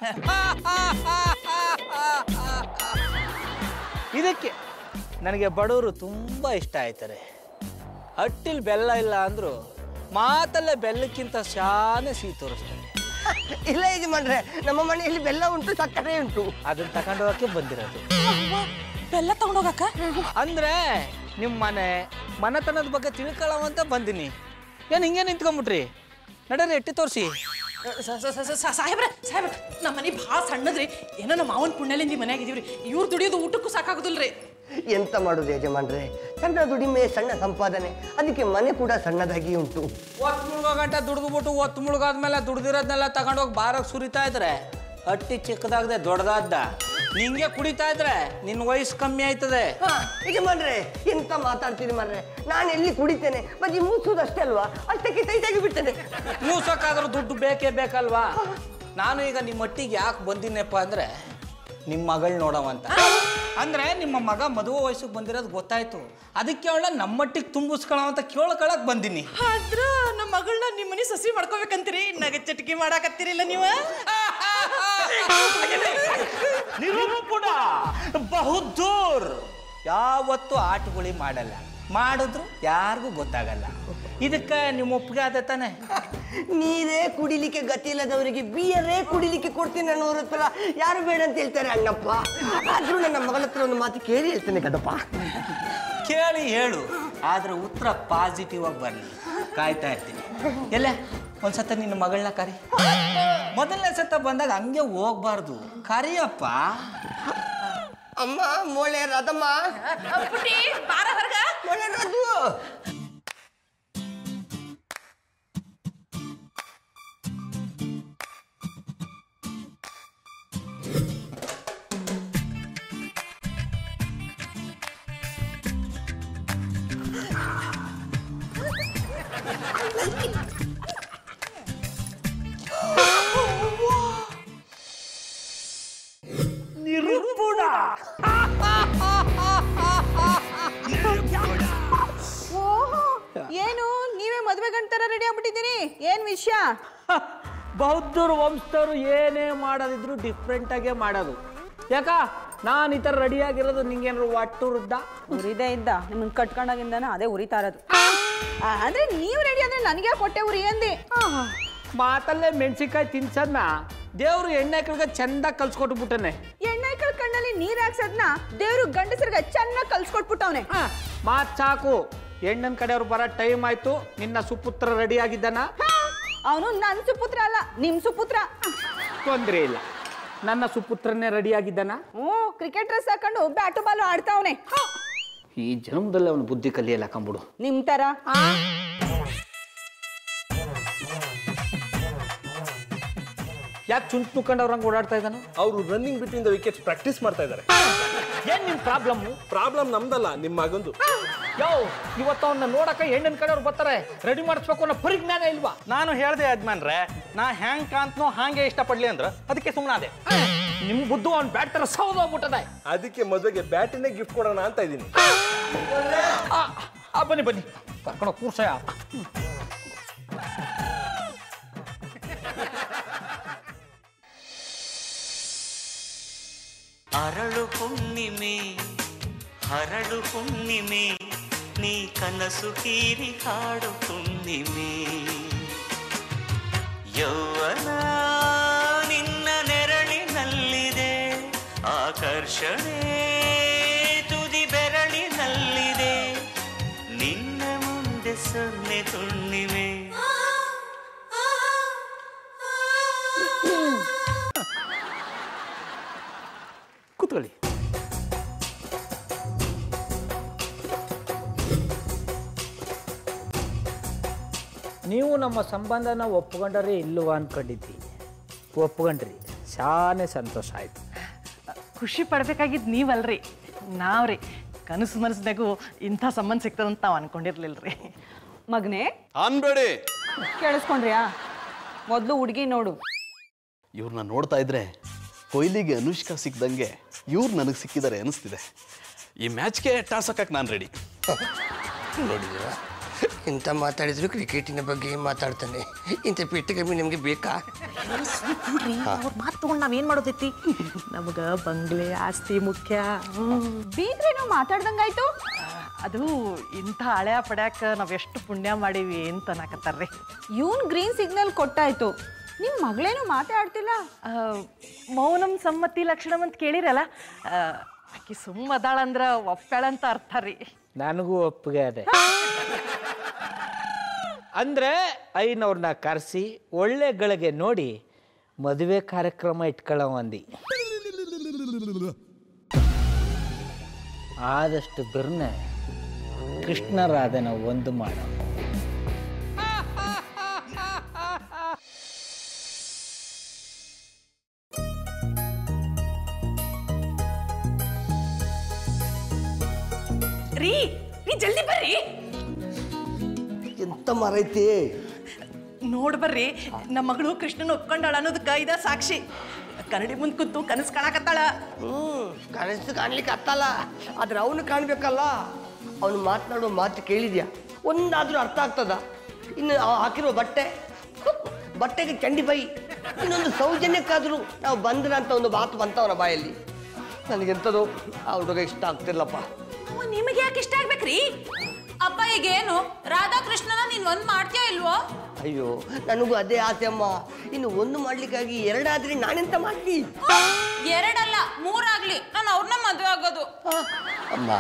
ಇದಕ್ಕೆ ನನಗೆ ಬಡವರು ತುಂಬ ಇಷ್ಟ ಆಯ್ತಾರೆ ಹಟ್ಟಿಲ್ ಬೆಲ್ಲ ಇಲ್ಲ ಅಂದ್ರು ಮಾತಲ್ಲೇ ಬೆಲ್ಲಕ್ಕಿಂತ ಶಾನೆ ಸಿಹಿ ತೋರಿಸ್ತಾರೆ ಇಲ್ಲ ಯಜಮಾನ್ರೆ ನಮ್ಮ ಮನೆಯಲ್ಲಿ ಬೆಲ್ಲ ಉಂಟು ಸಕ್ಕರೆ ಉಂಟು ಅದನ್ನ ತಗೊಂಡು ಹೋಗಕ್ಕೆ ಬಂದಿರೋದು ಬೆಲ್ಲ ತಗೊಂಡೋಗಕ್ಕ ಅಂದ್ರೆ ನಿಮ್ಮ ಮನೆ ಮನೆತನದ ಬಗ್ಗೆ ತಿಳ್ಕೊಳ್ಳೋವಂತ ಬಂದಿನಿ ಏನು ಹಿಂಗೆ ನಿಂತ್ಕೊಂಬಿಟ್ರಿ ನಡೀರಿ ಎಟ್ಟಿ ತೋರಿಸಿ ಸಾಹೇಬ್ರ ಸಾಹೇಬ್ರ ನಮ್ಮ ಮನೆ ಭಾಳ ಸಣ್ಣದ್ರಿ ಏನೋ ನಮ್ಮ ಮಾವನ ಪುಣ್ಯಲಿಂದ ಈ ಮನ್ಯಾಗ ಇದೀವ್ರಿ ಇವ್ರು ದುಡಿಯೋದು ಊಟಕ್ಕೂ ಸಾಕಾಗುದಿಲ್ರಿ ಎಂತ ಮಾಡುದು ಯಜಮಾನ್ರೆ ಸಣ್ಣ ದುಡಿಮೆ ಸಣ್ಣ ಸಂಪಾದನೆ ಅದಕ್ಕೆ ಮನೆ ಕೂಡ ಸಣ್ಣದಾಗಿ ಉಂಟು ಒತ್ತು ಮುಳುಗೋ ಗಂಟೆ ದುಡ್ದುಬಿಟ್ಟು ಒತ್ತು ಮುಳುಗಾದ್ಮೇಲೆ ದುಡ್ದಿರೋದನ್ನೆಲ್ಲ ತಗೊಂಡೋಗಿ ಬಾರಕ್ಕೆ ಸುರಿತಾ ಇದ್ರೆ ಹಟ್ಟಿ ಚಿಕ್ಕದಾಗದೆ ದೊಡ್ಡದಾದ್ದ ನಿಂಗೆ ಕುಡಿತಾ ಇದ್ರೆ ನಿನ್ನ ವಯಸ್ಸು ಕಮ್ಮಿ ಆಯ್ತದೆ ಹಾ, ಯಜಮಾನ್ರೆ ಎಂತ ಮಾತಾಡ್ತೀರಿ ಮಾರ್ರೆ ನಾನು ಎಲ್ಲಿ ಕುಡಿತೇನೆ ಬಜ್ಜಿ ಮೂಸುವುದಷ್ಟೇ ಅಲ್ವಾ ಅಷ್ಟಕ್ಕೆ ಟೈಟಾಗಿ ಬಿಡ್ತೇನೆ ಮೂಸಕ್ಕಾದ್ರೂ ದುಡ್ಡು ಬೇಕೇ ಬೇಕಲ್ವಾ ನಾನು ಈಗ ನಿಮ್ಮ ಮಟ್ಟಿಗೆ ಯಾಕೆ ಬಂದಿನಪ್ಪ ಅಂದ್ರೆ ನಿಮ್ಮ ಮಗಳು ನೋಡವಂತ ಅಂದ್ರೆ ನಿಮ್ಮ ಮಗ ಮದುವೆ ವಯಸ್ಸಿಗೆ ಬಂದಿರೋದು ಗೊತ್ತಾಯ್ತು ಅದಕ್ಕೆ ಅವಳ ನಮ್ಮ ಮಟ್ಟಿಗೆ ತುಂಬಿಸ್ಕೊಳ್ಳೋ ಅಂತ ಕೇಳ್ಕೊಳಕ್ ಬಂದಿನಿ ಆದ್ರ ನಮ್ಮ ಮಗಳನ್ನ ನಿಮ್ಮ ಮನೆ ಸಸಿ ಮಾಡ್ಕೋಬೇಕಂತೀರಿ ನಗ ಚಟಕಿ ಮಾಡಾಕತ್ತೀರಿಲ್ಲ ನೀವು ನಿರೂಪಣ ಬಹುದೂರ್ ಯಾವತ್ತೂ ಆಟಗುಳಿ ಮಾಡಲ್ಲ ಮಾಡಿದ್ರು ಯಾರಿಗೂ ಗೊತ್ತಾಗಲ್ಲ ಇದಕ್ಕೆ ನಿಮ್ಮ ಒಪ್ಪಿಗೆ ಆದ ತಾನೆ ನೀರೇ ಕುಡಿಲಿಕ್ಕೆ ಗತಿ ಇಲ್ಲದವರಿಗೆ ಬಿಯರೇ ಕುಡಿಲಿಕ್ಕೆ ಕೊಡ್ತೀನಿ ಅನ್ನೋರ ಹತ್ರ ಯಾರು ಬೇಡ ಅಂತ ಹೇಳ್ತಾರೆ ಅಣ್ಣಪ್ಪ ಆದ್ರೂ ನನ್ನ ಮಗಳ ಹತ್ರ ಒಂದು ಮಾತು ಕೇಳಿ ಹೇಳ್ತೇನೆ ಕದಪ್ಪ ಕೇಳಿ ಹೇಳು ಆದ್ರೆ ಉತ್ತರ ಪಾಸಿಟಿವ್ ಆಗಿ ಬರಲಿ ಕಾಯ್ತಾ ಇರ್ತೀನಿ ಎಲ್ಲ ಒಂದ್ಸತ ನಿನ್ನ ಮಗಳನ್ನ ಕರಿ ಮೊದಲನೇ ಸತ ಬಂದಾಗ ಹಂಗೆ ಹೋಗ್ಬಾರ್ದು ಕರಿಯಪ್ಪ ಅಮ್ಮ ಮೋಳೆ ರಥಮ್ಮ ಪುಟಿ ಬಾರ ಹೊರಗ ಮೋಳೆ ರಥು ಓಹೋ ಏನು ನೀವೇ ಮದ್ವೆ ಗಂಟರ ರೆಡಿ ಆಗ್ಬಿಟ್ಟಿದ್ದೀರಿ ಏನ್ ವಿಷಯ ಬೌದ್ಧರು ವಂಶದವರು ಏನೇ ಮಾಡೋದಿದ್ರು ಡಿಫ್ರೆಂಟ್ ಆಗೇ ಮಾಡೋದು ಯಾಕ ನಾನು ಈ ಥರ ರೆಡಿಯಾಗಿರೋದು ನಿಂಗೇನಾದ್ರು ಒಟ್ಟು ವೃದ್ಧ ಉರಿದೇ ಇದ್ದ ನಿಮ್ಮನ್ ಕಟ್ಕೊಂಡಾಗಿಂದನ ಅದೇ ಉರಿತಾ ಇರೋದು ಆ, ಅಂದ್ರೆ ನೀವು ರೆಡಿ ಅಂದ್ರೆ ನನಗೆ ಕೊಟ್ಟೆ ಉರಿ ಅಂದಿ ಮಾತಲ್ಲೇ ಮೆಣಸಿನ್ಕಾಯಿ ತಿನ್ಸದ್ನ ದೇವ್ರು ಎಣ್ಣೆ ಕಡೆಗೆ ಚಂದ ಕಲ್ಸ್ಕೊಟ್ಬಿಟ್ಟನೆ ಎಣ್ಣೆಕಲ್ ಕಣ್ಣಲ್ಲಿ ನೀರ್ ಹಾಕ್ಸದ್ನ ದೇವ್ರು ಗಂಡಸರಿಗೆ ಚೆನ್ನಾಗಿ ಕಲ್ಸ್ಕೊಟ್ಬಿಟ್ಟವ್ನೆ ಮಾತ್ ಸಾಕು ಹೆಣ್ಣನ್ ಕಡೆಯವ್ರು ಬರೋ ಟೈಮ್ ಆಯ್ತು ನಿನ್ನ ಸುಪುತ್ರ ರೆಡಿ ಆಗಿದ್ದಾನ ಅವನು ನನ್ ಸುಪುತ್ರ ಅಲ್ಲ ನಿಮ್ ಸುಪುತ್ರ ತೊಂದ್ರೆ ಇಲ್ಲ ನನ್ನ ಸುಪುತ್ರನೇ ರೆಡಿ ಆಗಿದ್ದಾನ ಹ್ಞೂ ಕ್ರಿಕೆಟ್ ಡ್ರೆಸ್ ಹಾಕೊಂಡು ಬ್ಯಾಟು ಬಾಲು ಆಡ್ತಾವನೆ ಈ ಜನ್ಮದಲ್ಲಿ ಅವನು ಬುದ್ಧಿ ಕಲಿಯಲ್ಲ ಕಂಬಿಡು ನಿಮ್ ತರ ಯಾಕೆ ಚುಂಟ್ ಮುಖಂಡವ್ರಂಗೆ ಓಡಾಡ್ತಾ ಇದ್ದಾನ ಅವರು running between the wickets practice ಮಾಡ್ತಾ ಇದ್ದಾರೆ ಏನ್ ನಿನ್ ಪ್ರಾಬ್ಲಮ್ ಪ್ರಾಬ್ಲಮ್ ನಮ್ದಲ್ಲ ನಿಮ್ಮ ಮಗಂದು ಯೋ ಇವತ್ತು ಅವನ್ನ ನೋಡಕ ಹೆಣ್ಣಿನ ಕಡೆಯವ್ರು ಬರ್ತಾರೆ ರೆಡಿ ಮಾಡಿಸ್ಬೇಕು ಅನ್ನೋ ಪರಿಜ್ಞಾನ ಇಲ್ವಾ ನಾನು ಹೇಳ್ದೆ ಯಜಮಾನ್ರೆ ನಾ ಹ್ಯಾಂಗ್ ಕಾಂತ್ನೋ ಹಾಗೆ ಇಷ್ಟಪಡ್ಲಿ ಅಂದ್ರ ಅದಕ್ಕೆ ಸುಮ್ಮನಾದೆ ನಿಮ್ ಬುದ್ಧು ಅವ್ನ ಬ್ಯಾಟ್ ತರ ಸೌದೋಗ್ಬಿಟ್ಟದೆ ಅದಕ್ಕೆ ಮದುವೆಗೆ ಬ್ಯಾಟಿನೇ ಗಿಫ್ಟ್ ಕೊಡೋಣ ಅಂತ ಇದ್ದೀನಿ ಆ, ಆ, ಬನ್ನಿ ಬನ್ನಿ ಕರ್ಕೊಂಡು ಕೂರ್ಸಯ್ಯ ಅರಳು ಹುಣ್ಣಿಮೆ ಹರಳು ಹುಣ್ಣಿಮೆ ನೀ ಕನಸು ಹೀರಿ ಹಾಡು ಹುಣ್ಣಿಮೆ ಯೌವನ ನಿನ್ನ ನೆರಳಿನಲ್ಲಿದೆ ಆಕರ್ಷಣೆ ತುದಿ ಬೆರಳಿನಲ್ಲಿದೆ ನಿನ್ನ ಮುಂದೆ ಸೊನ್ನೆ ಹುಣ್ಣಿಮೆ ಕೂತ್ಕೊಳ್ಳಿ ನೀವು ನಮ್ಮ ಸಂಬಂಧನ ಒಪ್ಕೊಂಡ್ರೆ ಇಲ್ಲವಾ ಅನ್ಕೊಂಡಿದ್ದಿ ಒಪ್ಕೊಂಡ್ರಿ ಶಾನೆ ಸಂತೋಷ ಆಯ್ತು ಖುಷಿ ಪಡ್ಬೇಕಾಗಿದ್ದು ನೀವಲ್ರಿ ನಾವ್ರಿ ಕನಸು ಮನಸ್ಸಿನಾಗೂ ಇಂಥ ಸಂಬಂಧ ಸಿಗ್ತದಂತ ನಾವು ಅನ್ಕೊಂಡಿರ್ಲಿಲ್ರಿ ಮಗನೇ ಅನ್ಬೇಡಿ ಕೇಳಿಸ್ಕೊಂಡ್ರ್ಯಾ ಮೊದ್ಲು ಹುಡ್ಗಿ ನೋಡು ಇವ್ರನ್ನ ನೋಡ್ತಾ ಇದ್ರೆ ಕೊಹ್ಲಿಗೆ ಅನುಷ್ಕಾ ಸಿಕ್ದಂಗೆ ಇವ್ರು ನನಗೆ ಸಿಕ್ಕಿದ್ದಾರೆ ಅನಿಸ್ತಿದೆ ಈ ಮ್ಯಾಚ್ಗೆ ಟಾಸ್ ಹಾಕಕ್ಕೆ ನಾನು ರೆಡಿ ನೋಡಿದ್ರ ಇಂಥ ಮಾತಾಡಿದ್ರು ಕ್ರಿಕೆಟಿನ ಬಗ್ಗೆ ಮಾತಾಡ್ತಾನೆ ಇಂಥ ಪೆಟ್ಟು ಕಮ್ಮಿ ನಿಮಗೆ ಬೇಕಾ ಅವ್ರ ಮಾತು ತಗೊಂಡು ನಾವೇನ್ ಮಾಡೋದೈತಿ ನಮಗ ಬಂಗ್ಲೆ ಆಸ್ತಿ ಮುಖ್ಯ ಹ್ಮ್. ಬೀಗ್ರೇನೋ ಮಾತಾಡ್ದಂಗಾಯ್ತು ಅದು ಇಂಥ ಹಳೆಯ ಪಡ್ಯಾಕ ನಾವ್ ಎಷ್ಟು ಪುಣ್ಯ ಮಾಡೀವಿ ಅಂತ ಅನ್ನಕತ್ತಾರ್ರಿ ಇವನ್ ಗ್ರೀನ್ ಸಿಗ್ನಲ್ ಕೊಟ್ಟಾಯ್ತು ನಿಮ್ ಮಗಳೇನು ಮಾತಾಡ್ತಿಲ್ಲ ಆ, ಮೌನಂ ಸಮ್ಮತಿ ಲಕ್ಷಣಂ ಅಂತ ಕೇಳಿರಲ್ಲ ಆ, ಆಕಿ ಸುಮ್ಮ ಅದಾಳಂದ್ರ ಒಪ್ಪ್ಯಾಳಂತ ಅರ್ಥ ರೀ ನನಗೂ ಒಪ್ಪಿಗೆ ಅದೇ ಅಂದ್ರೆ ಐನವ್ರನ್ನ ಕರೆಸಿ ಒಳ್ಳೆ ಗಳಿಗೆ ನೋಡಿ ಮದುವೆ ಕಾರ್ಯಕ್ರಮ ಇಟ್ಕೊಳ್ಳೋ ಅಂದಿ ಆದಷ್ಟು ಬಿರ್ನೆ ಕೃಷ್ಣರಾಧನ ಒಂದು ಮಾಡೋ ರೀ ನೀ ಜಲ್ದಿ ಬರ್ರಿ ಎಂತ ಮರೈತಿ ನೋಡ್ ಬರ್ರಿ ನಮ್ಮ ಮಗಳು ಕೃಷ್ಣನ್ ಒಪ್ಕೊಂಡಾಳ ಅನ್ನೋದಕ್ಕ ಇದ ಸಾಕ್ಷಿ ಕರಡಿ ಮುಂದ್ ಕೂತು ಕನಸು ಕಾಣಕತ್ತಾಳ ಹ್ಮ್ ಕನಸು ಕಾಣ್ಲಿಕ್ಕೆ ಹತ್ತಲ್ಲ ಆದ್ರೆ ಅವನು ಕಾಣ್ಬೇಕಲ್ಲ ಅವನು ಮಾತನಾಡೋ ಮಾತು ಕೇಳಿದ್ಯಾ ಒಂದಾದ್ರೂ ಅರ್ಥ ಆಗ್ತದ ಇನ್ನು ಅವ ಹಾಕಿರೋ ಬಟ್ಟೆ ಬಟ್ಟೆಗೆ ಚಂಡಿ ಬೈ ಇನ್ನೊಂದು ಸೌಜನ್ಯಕ್ಕಾದ್ರೂ ನಾವು ಬಂದ್ರ ಅಂತ ಒಂದು ಮಾತು ಬಂತವನ ಬಾಯಲ್ಲಿ ನನಗೆಂಥದ್ದು ಆ ಹುಡುಗ ಇಷ್ಟ ಆಗ್ತಿರ್ಲಪ್ಪ ನಿಮಗೆ ಯಾಕೆ ಇಷ್ಟ ಆಗ್ಬೇಕ್ರಿ ಅಪ್ಪ ಈಗೇನು ರಾಧಾಕೃಷ್ಣನ ನೀನ್ ಒಂದ್ ಮಾಡ್ತೀಯಾ ಇಲ್ವೋ ಅಯ್ಯೋ ನನಗೂ ಅದೇ ಆಸೆ ಅಮ್ಮ ಇನ್ನು ಒಂದು ಮಾಡ್ಲಿಕ್ಕಾಗಿ ಎರಡಾದ್ರೆ ನಾನೆಂತ ಮಾಡ್ಲಿ ಎರಡಲ್ಲ ಮೂರಾಗ್ಲಿ ನಾನು ಅವ್ರನ್ನ ಮದ್ವೆ ಆಗೋದು ಆ, ಅಮ್ಮ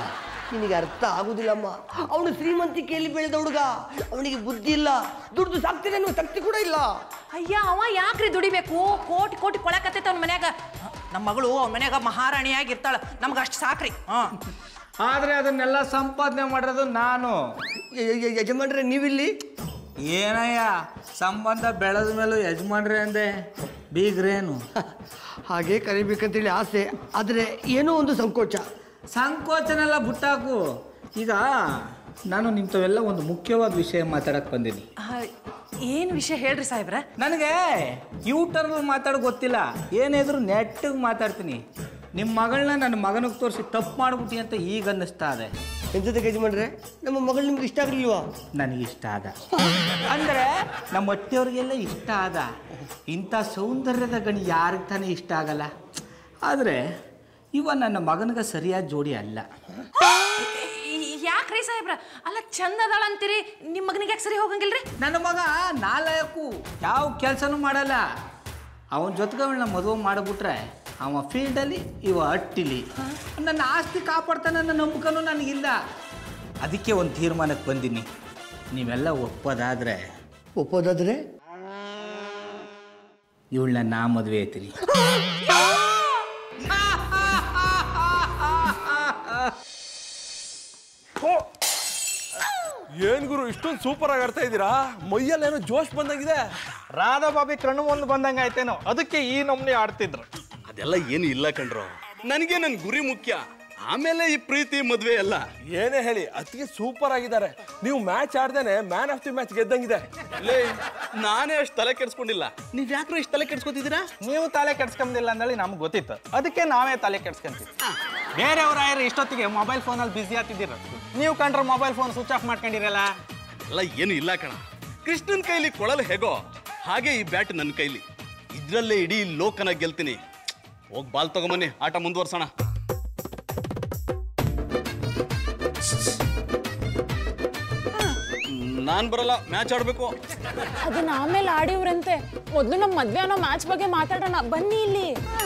ನಿನಗೆ ಅರ್ಥ ಆಗುದಿಲ್ಲಮ್ಮ ಅವನು ಶ್ರೀಮಂತಿಕೆಯಲ್ಲಿ ಬೆಳೆದ ಹುಡುಗ ಅವನಿಗೆ ಬುದ್ಧಿ ಇಲ್ಲ ದುಡ್ದು ಸಾಕ್ತೀನಿ ಅನ್ನೋ ಶಕ್ತಿ ಕೂಡ ಇಲ್ಲ ಅಯ್ಯ ಅವ ಯಾಕ್ರಿ ದುಡಿಬೇಕು ಕೋಟಿ ಕೋಟಿ ಕೊಳಕತ್ತೈತೆ ಅವ್ನ ಮನ್ಯಾಗ ನಮ್ಮ ಮಗಳು ಅವ್ನ ಮನ್ಯಾಗ ಮಹಾರಾಣಿಯಾಗಿ ಇರ್ತಾಳ ನಮ್ಗೆ ಅಷ್ಟು ಸಾಕ್ರಿ ಹಾ ಆದ್ರೆ ಅದನ್ನೆಲ್ಲ ಸಂಪಾದನೆ ಮಾಡೋದು ನಾನು ಯ- ಯ- ಯ- ಯಜಮಾನ್ರೆ ನೀವಿಲ್ಲಿ ಏನಯ್ಯ ಸಂಬಂಧ ಬೆಳೆದ ಮೇಲೂ ಯಜಮಾನ್ರೆ ಅಂದೆ ಬೀಗ್ರೇನು ಹಾಗೆ ಕರಿಬೇಕಂತೇಳಿ ಆಸೆ ಆದರೆ ಏನೋ ಒಂದು ಸಂಕೋಚ ಸಂಕೋಚನೆಲ್ಲ ಬುಟ್ಟಾಕು ಈಗ ನಾನು ನಿಂತವೆಲ್ಲ ಒಂದು ಮುಖ್ಯವಾದ ವಿಷಯ ಮಾತಾಡಕ್ ಬಂದೀನಿ ಏನು ವಿಷಯ ಹೇಳ್ರಿ ಸಾಹೇಬ್ರ ನನಗೆ ಯೂಟರ್ನಲ್ಲಿ ಮಾತಾಡೋ ಗೊತ್ತಿಲ್ಲ ಏನಿದ್ರು ನೆಟ್ಟಿಗೆ ಮಾತಾಡ್ತೀನಿ ನಿಮ್ಮ ಮಗಳನ್ನ ನನ್ನ ಮಗನಿಗೆ ತೋರಿಸಿ ತಪ್ಪು ಮಾಡ್ಬಿಟ್ಟಿ ಅಂತ ಈಗ ಅನ್ನಿಸ್ತಾ ಇದೆ ಎಂತದಕ್ಕೆ ಯಜಮಾನ್ರೆ ನಮ್ಮ ಮಗಳು ನಿಮ್ಗೆ ಇಷ್ಟ ಆಗಲಿಲ್ವಾ ನನಗಿಷ್ಟ ಆದ ಅಂದ್ರೆ ನಮ್ಮ ಹೊಟ್ಟೆಯವ್ರಿಗೆಲ್ಲ ಇಷ್ಟ ಆದ ಇಂಥ ಸೌಂದರ್ಯದ ಗಣಿ ಯಾರಿಗೆ ತಾನೇ ಇಷ್ಟ ಆಗಲ್ಲ ಆದರೆ ಇವ ನನ್ನ ಮಗನಿಗೆ ಸರಿಯಾದ ಜೋಡಿ ಅಲ್ಲ ಯಾಕ್ರಿ ಸಾಹೇಬ್ರ ಅಲ್ಲ ಚಂದ ಅದಾಳ ಅಂತೀರಿ ನಿಮ್ಮ ಮಗನಿಗೆ ಯಾಕೆ ಸರಿ ಹೋಗಂಗಿಲ್ರಿ ನನ್ನ ಮಗ ನಾಲಾಯಕು ಯಾವ ಕೆಲಸನೂ ಮಾಡಲ್ಲ ಅವನ ಜೊತೆಗೆ ಅವಳನ್ನ ಮದುವೆ ಮಾಡಿಬಿಟ್ರೆ ಅವ ಫೀಲ್ಡಲ್ಲಿ ಇವ ಅಟ್ಟಿಲಿ ನನ್ನ ಆಸ್ತಿ ಕಾಪಾಡ್ತಾನೆ ಅನ್ನೋ ನಂಬಿಕೆನೂ ನನಗಿಲ್ಲ ಅದಕ್ಕೆ ಒಂದು ತೀರ್ಮಾನಕ್ಕೆ ಬಂದೀನಿ ನೀವೆಲ್ಲ ಒಪ್ಪೋದಾದ್ರೆ ಒಪ್ಪೋದಾದ್ರೆ ಇವಳನ್ನ ನಾ ಮದುವೆ ಐತೀನಿ ಏನ್ ಗುರು ಇಷ್ಟೊಂದು ಸೂಪರ್ ಆಗಿ ಆಡ್ತಾ ಇದ್ದೀರಾ ಮೈಯಲ್ಲಿ ಏನೋ ಜೋಶ್ ಬಂದಂಗಿದೆ ರಾಧಾ ಬಾಬಿ ಕಣ್ಣು ಒಂದು ಬಂದಂಗೆ ಆಯ್ತೇನೋ ಅದಕ್ಕೆ ಈ ನಮ್ನಿ ಆಡ್ತಿದ್ರು ಅದೆಲ್ಲ ಏನು ಇಲ್ಲ ಕಣ್ರೋ ನನಗೆ ನನ್ನ ಗುರಿ ಮುಖ್ಯ ಆಮೇಲೆ ಈ ಪ್ರೀತಿ ಮದುವೆ ಎಲ್ಲ ಏನೇ ಹೇಳಿ ಅದಕ್ಕೆ ಸೂಪರ್ ಆಗಿದ್ದಾರೆ ನೀವು ಮ್ಯಾಚ್ ಆಡ್ದೇನೆ ಮ್ಯಾನ್ ಆಫ್ ದಿ ಮ್ಯಾಚ್ ಗೆದ್ದಂಗಿದೆ ಲೇ ನಾನೇ ಅಷ್ಟು ತಲೆ ಕೆಡ್ಸ್ಕೊಂಡಿಲ್ಲ ನೀವ್ ಯಾಕ್ರೋ ಇಷ್ಟು ತಲೆ ಕೆಡ್ಸ್ಕೊತಿದ್ದೀರಾ ನೀವು ತಲೆ ಕೆಡ್ಸ್ಕೊಂಬಿಲ್ಲ ಅಂದೇಳಿ ನಮ್ಗೆ ಗೊತ್ತಿತ್ತು ಅದಕ್ಕೆ ನಾವೇ ತಲೆ ಕೆಡ್ಸ್ಕೊಂತೀವಿ ಬೇರೆಯವ್ರಾಯ್ರು ಇಷ್ಟೊತ್ತಿಗೆ ಮೊಬೈಲ್ ಫೋನಲ್ಲಿ ಬ್ಯುಸಿ ಆಗ್ತಿದ್ದೀರ ನೀವು ಕಂಡ್ರೆ ಮೊಬೈಲ್ ಫೋನ್ ಸ್ವಿಚ್ ಆಫ್ ಮಾಡ್ಕೊಂಡಿರಲ್ಲ ಎಲ್ಲ ಏನು ಇಲ್ಲ ಕಣ ಕೃಷ್ಣನ್ ಕೈಲಿ ಕೊಳಲು ಹೇಗೋ ಹಾಗೆ ಈ ಬ್ಯಾಟ್ ನನ್ನ ಕೈಲಿ ಇದ್ರಲ್ಲೇ ಇಡೀ ಲೋಕನ ಗೆಲ್ತೀನಿ ಹೋಗ್ ಬಾಲ್ ತಗೊಂಬನ್ನಿ ಆಟ ಮುಂದುವರ್ಸೋಣ ನಾನ್ ಬರಲ್ಲ ಮ್ಯಾಚ್ ಆಡ್ಬೇಕು ಅದನ್ನ ಆಮೇಲೆ ಆಡಿವ್ರಂತೆ ಮೊದಲು ನಮ್ಮ ಮದ್ವೆ ಅನ್ನೋ ಮ್ಯಾಚ್ ಬಗ್ಗೆ ಮಾತಾಡೋಣ ಬನ್ನಿ ಇಲ್ಲಿ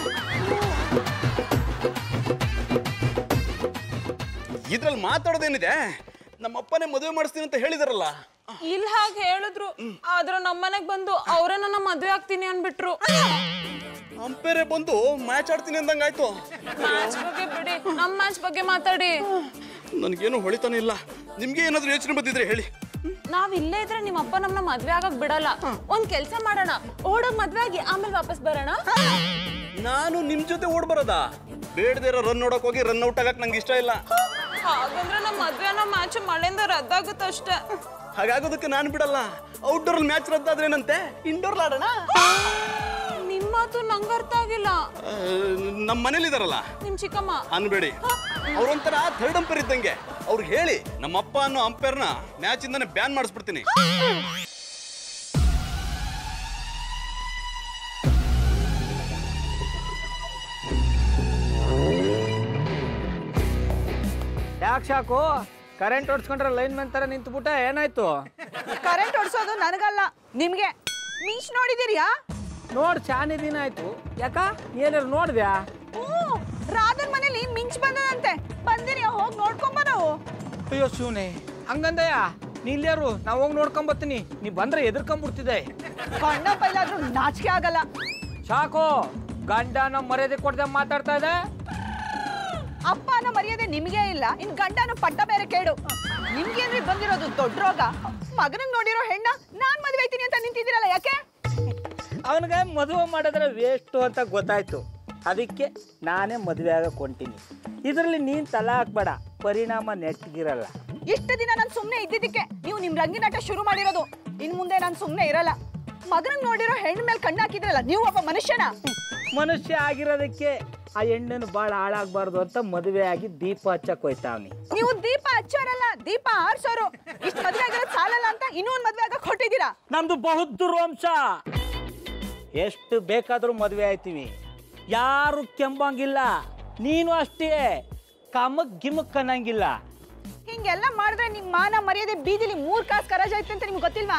ಇದ್ರಲ್ಲಿ ಮಾತಾಡೋದೇನಿದೆ ನಮ್ಮ ಅಪ್ಪನೇ ಮದುವೆ ಮಾಡಿಸ್ತೀನಿ ಅಂತ ಹೇಳಿದಾರಲ್ಲ ಇಲ್ಲಿ ಹಾಗೆ ಹೇಳಿದ್ರು ಆದ್ರೆ ನಮ್ಮನೆಗ್ ಬಂದು ಅವರೇ ನನ್ನ ಮದ್ವೆ ಆಗ್ತೀನಿ ಅನ್ಬಿಟ್ರು ಅಂಪೇರೆ ಬಂದು ಮ್ಯಾಚ್ ಆಡ್ತೀನಿ ಅಂದಂಗಾಯ್ತು ಮ್ಯಾಚ್ ಬಗ್ಗೆ ಬಿಡಿ ನಮ್ ಮ್ಯಾಚ್ ಬಗ್ಗೆ ಮಾತಾಡಿ ನನಗೇನು ಹೊಳಿತಾನೆ ಇಲ್ಲ ನಿಮ್ಗೆ ಏನಾದ್ರೂ ಯೋಚನೆ ಬಂದಿದ್ರೆ ಹೇಳಿ ನಾವ್ ಇಲ್ಲೇ ಇದ್ರೆ ನಿಮ್ಮ ಅಪ್ಪ ನಮ್ನ ಮದ್ವೆ ಆಗಕ್ ಬಿಡಲ್ಲ ಒಂದ್ ಕೆಲ್ಸ ಮಾಡೋಣ ಓಡೋಗ್ ಮದ್ವೆ ಆಗಿ ಆಮೇಲೆ ವಾಪಸ್ ಬರೋಣ ನಾನು ನಿಮ್ ಜೊತೆ ಓಡ್ ಬರೋದಾ ಬೇಡದೇ ಇರೋ ರನ್ ನೋಡಕ್ ಹೋಗಿ ರನ್ ಔಟ್ ಆಗಕ್ ನಂಗೆ ಇಷ್ಟ ಇಲ್ಲ ಹಾಗಂದ್ರೆ ನಮ್ ಮದ್ವೆ ಅನ್ನೋ ಮ್ಯಾಚ್ ಮಳೆಯಿಂದ ರದ್ದಾಗುತ್ತಷ್ಟೇ ಹಾಗಾಗೋದಕ್ಕೆ ನಾನು ಬಿಡಲ್ಲ ಔಟ್ಡೋರ್ ಮ್ಯಾಚ್ ರದ್ದಾದ್ರೇನಂತೆ ಇಂಡೋರ್ ಆಡೋಣ ನಿಮ್ ಮಾತು ನಂಗ್ ಅರ್ಥ ಆಗಿಲ್ಲ ನಮ್ಮ ಮನೇಲಿ ಇದಾರಲ್ಲ ನಿಮ್ ಚಿಕ್ಕಮ್ಮ ಅನ್ಬೇಡಿ ಅವ್ರೊಂಥರ ಥರ್ಡ್ ಅಂಪೈರ್ ಇದ್ದಂಗೆ ಅವ್ರಿಗೆ ಹೇಳಿ ನಮ್ಮ ಅಪ್ಪ ಅನ್ನೋ ಅಂಪೈರ್ನ ಮ್ಯಾಚ್ ಇಂದಾನೆ ಬ್ಯಾನ್ ಮಾಡಿಸ್ಬಿಡ್ತೀನಿ ಯಾಕೆ ಶಾಕು ಕರೆಂಟ್ ಹೊಡ್ಸ್ಕೊಂಡ್ರೆ ಲೈನ್ ಮ್ಯಾನ್ ಥರ ನಿಂತ್ಬಿಟ್ಟ ಏನಾಯ್ತು ಕರೆಂಟ್ ಹೊಡ್ಸೋದು ನನಗಲ್ಲ ನಿಮ್ಗೆ ಮಿಂಚ್ ನೋಡಿದಿರಿಯಾ ನೋಡ್ ಚಾನಿ ದಿನ ಆಯ್ತು ಯಾಕ ಏನಾರು ನೋಡ್ದ್ಯಾ ಹ್ಞೂ ರಾಧನ್ ಮನೇಲಿ ಮಿಂಚ್ ಬಂದದಂತೆ ಬಂದಿರಿ ಹೋಗಿ ನೋಡ್ಕೊಂಬ ನಾವು ಅಯ್ಯೋ ಶಿವನೇ ಹಂಗಂದಯ್ಯ ನೀ ಇಲ್ಯಾರು ನಾ ಹೋಗಿ ನೋಡ್ಕೊಂಬತ್ತೀನಿ ನೀ ಬಂದ್ರೆ ಎದುರ್ಕೊಂಬಿಡ್ತಿದ್ದೆ ಕಣ್ಣ ಪೈಲಾದ್ರೂ ನಾಚಿಕೆ ಆಗಲ್ಲ ಶಾಕು ಗಂಡನ ಮರ್ಯಾದೆ ಕೊಡ್ದೆ ಮಾತಾಡ್ತಾ ಇದೆ ಅಪ್ಪ ಅನ್ನೋ ಮರ್ಯಾದೆ ನಿಮ್ಗೆ ಇಲ್ಲ ಇನ್ ಗಂಡನ ಪಟ್ಟ ಬೇರೆ ಕೇಡು ನಿಮ್ಗೇನ್ರಿ ಬಂದಿರೋದು ದೊಡ್ಡ ರೋಗ ಮಗನಿಗೆ ನೋಡಿರೋ ಹೆಣ್ಣ ನಾನ್ ಮದ್ವೆ ಐತೀನಿ ಅಂತ ನಿಂತಿದ್ದೀರಲ್ಲ ಯಾಕೆ ಅವನಿಗೆ ಮದುವೆ ಮಾಡಿದ್ರೆ ವೇಸ್ಟು ಅಂತ ಗೊತ್ತಾಯ್ತು ಅದಕ್ಕೆ ನಾನೇ ಮದುವೆ ಆಗಕ್ಕೆ ಹೊಂಟೀನಿ ಇದರಲ್ಲಿ ನೀನು ತಲೆ ಹಾಕ್ಬೇಡ ಪರಿಣಾಮ ನೆಟ್ಗಿರಲ್ಲ ಇಷ್ಟು ದಿನ ನಾನು ಸುಮ್ಮನೆ ಇದ್ದಿದ್ದಕ್ಕೆ ನೀವು ನಿಮ್ ರಂಗಿನಾಟ ಶುರು ಮಾಡಿರೋದು ಇನ್ ಮುಂದೆ ನಾನು ಸುಮ್ಮನೆ ಇರಲ್ಲ ಮಗನಿಗೆ ನೋಡಿರೋ ಹೆಣ್ಣು ಮೇಲೆ ಕಣ್ಣು ಹಾಕಿದ್ರಲ್ಲ ನೀವು ಒಬ್ಬ ಮನುಷ್ಯನ ಮನುಷ್ಯ ಆಗಿರೋದಕ್ಕೆ ಆ ಹೆಣ್ಣನ್ನು ಭಾಳ ಹಾಳಾಗಬಾರ್ದು ಅಂತ ಮದುವೆ ಆಗಿ ದೀಪ ಹಚ್ಚಕ್ಕೆ ಹೋಯ್ತಾವ್ನಿ ನೀವು ದೀಪ ಹಚ್ಚೋರಲ್ಲ ದೀಪ ಆರ್ಸೋರು ಇಷ್ಟು ಮದ್ವೆ ಆಗಿರೋದು ಸಾಲಲ್ಲ ಅಂತ ಇನ್ನೂ ಒಂದು ಮದ್ವೆ ಆಗಕ್ಕೆ ಹೊಟ್ಟಿದ್ದೀರಾ ನಮ್ದು ಬಹುದ್ದೂರು ವಂಶ ಎಷ್ಟು ಬೇಕಾದರೂ ಮದುವೆ ಆಯ್ತೀವಿ ಯಾರು ಕೆಂಬಂಗಿಲ್ಲ ನೀನು ಅಷ್ಟೇ ಕಮಕ್ ಗಿಮಕ್ ಅನ್ನಂಗಿಲ್ಲ ಹಿಂಗೆಲ್ಲ ಮಾಡಿದ್ರೆ ನಿಮ್ ಮಾನ ಮರ್ಯಾದೆ ಬೀದಿಲಿ ಮೂರ್ ಕಾಸು ಕರಾಜ್ ಐತೆ ಅಂತ ನಿಮ್ಗೆ ಗೊತ್ತಿಲ್ವಾ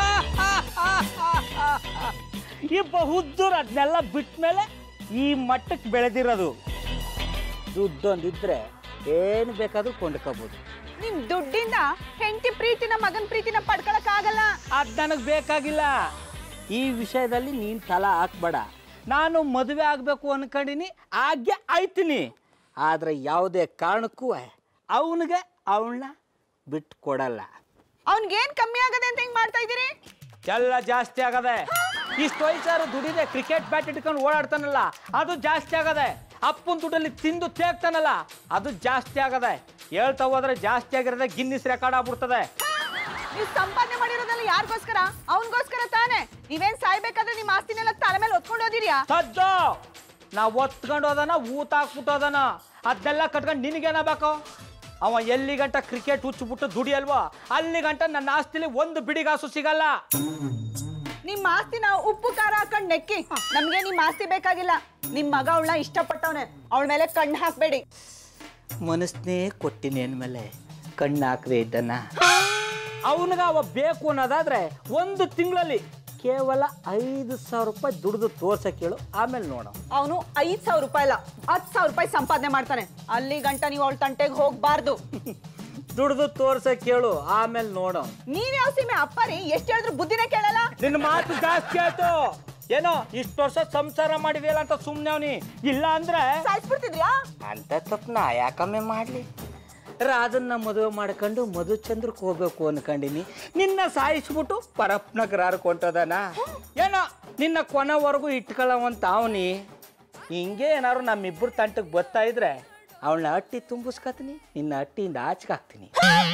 ಈ ಬಹುದ್ದೂರು ಅದನ್ನೆಲ್ಲ ಬಿಟ್ಮೇಲೆ ಈ ಮಟ್ಟಕ್ಕೆ ಬೆಳೆದಿರೋದು ದುಡ್ಡೊಂದಿದ್ರೆ ಏನು ಬೇಕಾದ್ರೂ ಕೊಂಡ್ಕೋಬೋದು ನಿಮ್ ದುಡ್ಡಿಂದ ಹೆಂಡತಿ ಪ್ರೀತಿನ ಮಗನ್ ಪ್ರೀತಿನ ಪಡ್ಕೊಳಕ್ ಆಗಲ್ಲ ಅದು ನನಗೆ ಬೇಕಾಗಿಲ್ಲ ಈ ವಿಷಯದಲ್ಲಿ ನೀನು ತಲ ಹಾಕ್ಬೇಡ ನಾನು ಮದುವೆ ಆಗಬೇಕು ಅನ್ಕೊಂಡಿನಿ ಆಜ್ಞೆ ಆಯ್ತೀನಿ ಆದರೆ ಯಾವುದೇ ಕಾರಣಕ್ಕೂ ಅವನಿಗೆ ಅವಳನ್ನ ಬಿಟ್ಟು ಕೊಡಲ್ಲ ಅವ್ನ್ಗೇನ್ ಕಮ್ಮಿ ಆಗದೆ ಅಂತ ಹೆಂಗ್ ಮಾಡ್ತಾ ಇದೀರಿ ಎಲ್ಲ ಜಾಸ್ತಿ ಆಗದೆ ಇಷ್ಟು ವಯಸ್ಸಾರು ದುಡಿದೆ ಕ್ರಿಕೆಟ್ ಬ್ಯಾಟ್ ಇಟ್ಕೊಂಡು ಓಡಾಡ್ತಾನಲ್ಲ ಅದು ಜಾಸ್ತಿ ಆಗದೆ ಅಪ್ಪನ ದುಡ್ಡಲ್ಲಿ ತಿಂದು ತೇಗ್ತಾನಲ್ಲ ಅದು ಜಾಸ್ತಿ ಆಗದೆ ಹೇಳ್ತಾ ಹೋದ್ರೆ ಜಾಸ್ತಿ ಆಗಿರೋದೆ ಗಿನ್ನಿಸ್ ರೆಕಾರ್ಡ್ ಆಗ್ಬಿಡ್ತದೆ ನೀವ್ ಸಂಪಾದನೆ ಮಾಡಿರೋದಲ್ಲ ಯಾರಿಗೋಸ್ಕರ ಅವನ್ಗೋಸ್ಕರ ತಾನೇ ನೀವೇನ್ ಸಾಯ್ಬೇಕಾದ್ರೆ ನಿಮ್ ಆಸ್ತಿನೆಲ್ಲ ತಲೆ ಮೇಲೆ ಹೊತ್ಕೊಂಡು ಹೋದಿರಿಯಾ ಸಜ್ಜು ನಾವು ಒತ್ಕೊಂಡು ಹೋದನ ಊತ ಹಾಕ್ಬಿಟ್ಟು ಹೋದನ ಅದನ್ನೆಲ್ಲ ಕಟ್ಕೊಂಡು ನಿನಗೇನ ಬೇಕು ಅವ ಎಲ್ಲಿ ಗಂಟ ಕ್ರಿಕೆಟ್ ಹುಚ್ಚಿಬಿಟ್ಟು ದುಡಿಯಲ್ವೋ ಅಲ್ಲಿ ಗಂಟ ನನ್ನ ಆಸ್ತಿಲಿ ಒಂದು ಬಿಡಿಗಾಸು ಸಿಗಲ್ಲ ನಿಮ್ ಆಸ್ತಿನ ಉಪ್ಪು ಖಾರ ಹಾಕೊಂಡ್ ನೆಕ್ಕಿ ನಮ್ಗೆ ನಿಮ್ ಆಸ್ತಿ ಬೇಕಾಗಿಲ್ಲ ನಿಮ್ ಮಗ ಅವಳನ್ನ ಇಷ್ಟಪಟ್ಟವನೆ ಅವಳ ಮೇಲೆ ಕಣ್ಣು ಹಾಕ್ಬೇಡಿ ಮನಸ್ನೇ ಕೊಟ್ಟಿನಿ ಅಂದಮೇಲೆ ಕಣ್ಣು ಹಾಕದೆ ಇದ್ದನ ಅವನಿಗೆ ಅವ ಬೇಕು ಅನ್ನೋದಾದ್ರೆ ಒಂದು ತಿಂಗಳಲ್ಲಿ ಕೇವಲ ಐದು ಸಾವಿರ ರೂಪಾಯಿ ದುಡ್ದು ತೋರ್ಸಕ್ಕೆ ಹೇಳು ಆಮೇಲೆ ನೋಡೋ ಅವನು ಐದ್ ಸಾವಿರ ರೂಪಾಯಿ ಇಲ್ಲ ಹತ್ತು ಸಾವಿರ ರೂಪಾಯಿ ಸಂಪಾದನೆ ಮಾಡ್ತಾನೆ ಅಲ್ಲಿ ಗಂಟ ನೀವು ಅವಳ ತಂಟೆಗೆ ಹೋಗ್ಬಾರ್ದು ದುಡ್ದು ತೋರ್ಸಕ್ಕೆ ಹೇಳು ಆಮೇಲೆ ನೋಡೋ ನೀವ್ ಯಾವ ಸೀಮೆ ಅಪ್ಪರಿ ಎಷ್ಟ್ ಹೇಳಿದ್ರು ಬುದ್ಧಿನೇ ಕೇಳಲ್ಲ ನಿನ್ನ ಮಾತು ಜಾಸ್ತಿ ಆಯ್ತು ಏನೋ ಇಷ್ಟು ವರ್ಷ ಸಂಸಾರ ಮಾಡಿದೆಯಲ್ಲ ಅಂತ ಸುಮ್ಮನೆ ಅವನಿ ಇಲ್ಲ ಅಂದ್ರೆ ಸಾಯಿಸ್ಬಿಡ್ತಿದ್ಯಾ ಅಂತ ತಪ್ಪು ನಾ ಯಾಕಮ್ಮೆ ಮಾಡಲಿ ರಾಧನ್ನ ಮದುವೆ ಮಾಡ್ಕೊಂಡು ಮಧುಚಂದ್ರಕ್ಕೆ ಹೋಗ್ಬೇಕು ಅನ್ಕೊಂಡಿನಿ ನಿನ್ನ ಸಾಯಿಸ್ಬಿಟ್ಟು ಪರಪ್ನಗರಾರು ಕೊಂಟದನ ಏನೋ ನಿನ್ನ ಕೊನೆವರೆಗೂ ಇಟ್ಕೊಳ್ಳವಂತ ಅವನಿ ಹಿಂಗೆ ಏನಾದ್ರು ನಮ್ಮಿಬ್ಬರು ತಂಟಕ್ಕೆ ಬರ್ತಾ ಇದ್ರೆ ಅವಳನ್ನ ಅಟ್ಟಿ ತುಂಬಿಸ್ಕತೀನಿ ನಿನ್ನ ಅಟ್ಟಿಯಿಂದ ಆಚೆಗೆ ಹಾಕ್ತೀನಿ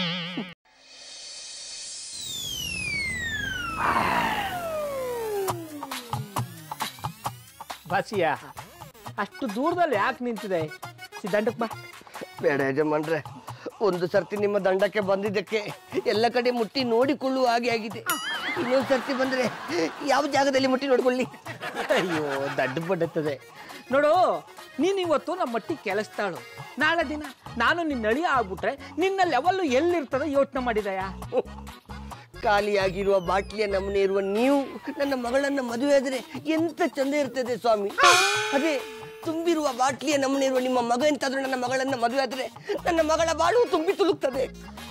ಬಸಿಯ ಅಷ್ಟು ದೂರದಲ್ಲಿ ಯಾಕೆ ನಿಂತಿದೆ ದಂಡಕ್ಕೆ ಬಾ ಬೇಡ ಯಜಮಾನ್ರೆ ಒಂದು ಸರ್ತಿ ನಿಮ್ಮ ದಂಡಕ್ಕೆ ಬಂದಿದ್ದಕ್ಕೆ ಎಲ್ಲ ಕಡೆ ಮುಟ್ಟಿ ನೋಡಿಕೊಳ್ಳುವ ಹಾಗೆ ಆಗಿದೆ ಇನ್ನೊಂದು ಸರ್ತಿ ಬಂದ್ರೆ ಯಾವ ಜಾಗದಲ್ಲಿ ಮುಟ್ಟಿ ನೋಡ್ಕೊಳ್ಳಿ ಅಯ್ಯೋ ದಡ್ಡ ಬಡ್ಡತ್ತದೆ ನೋಡು ನೀನು ಇವತ್ತು ನಮ್ಮ ಮಟ್ಟಿ ಕೆಲಸ್ತಾಳು ನಾಳೆ ದಿನ ನಾನು ನಿನ್ನ ಅಳಿಯ ಆಗ್ಬಿಟ್ರೆ ನಿನ್ನ ಲೆವೆಲ್ಲು ಎಲ್ಲಿರ್ತದೆ ಯೋಚನೆ ಮಾಡಿದಯಾ ಖಾಲಿಯಾಗಿರುವ ಬಾಟ್ಲಿಯ ನಮೂನೆ ಇರುವ ನೀವು ನನ್ನ ಮಗಳನ್ನ ಮದುವೆ ಆದ್ರೆ ಎಂತ ಚಂದ ಇರ್ತದೆ ಸ್ವಾಮಿ ಅದೇ ತುಂಬಿರುವ ಬಾಟ್ಲಿಯ ನಮೂನೆ ಇರುವ ನಿಮ್ಮ ಮಗ ಎಂತಾದ್ರೂ ನನ್ನ ಮಗಳನ್ನ ಮದುವೆ ಆದ್ರೆ ನನ್ನ ಮಗಳ ಬಾಳು ತುಂಬಿ ತುಳುಕ್ತದೆ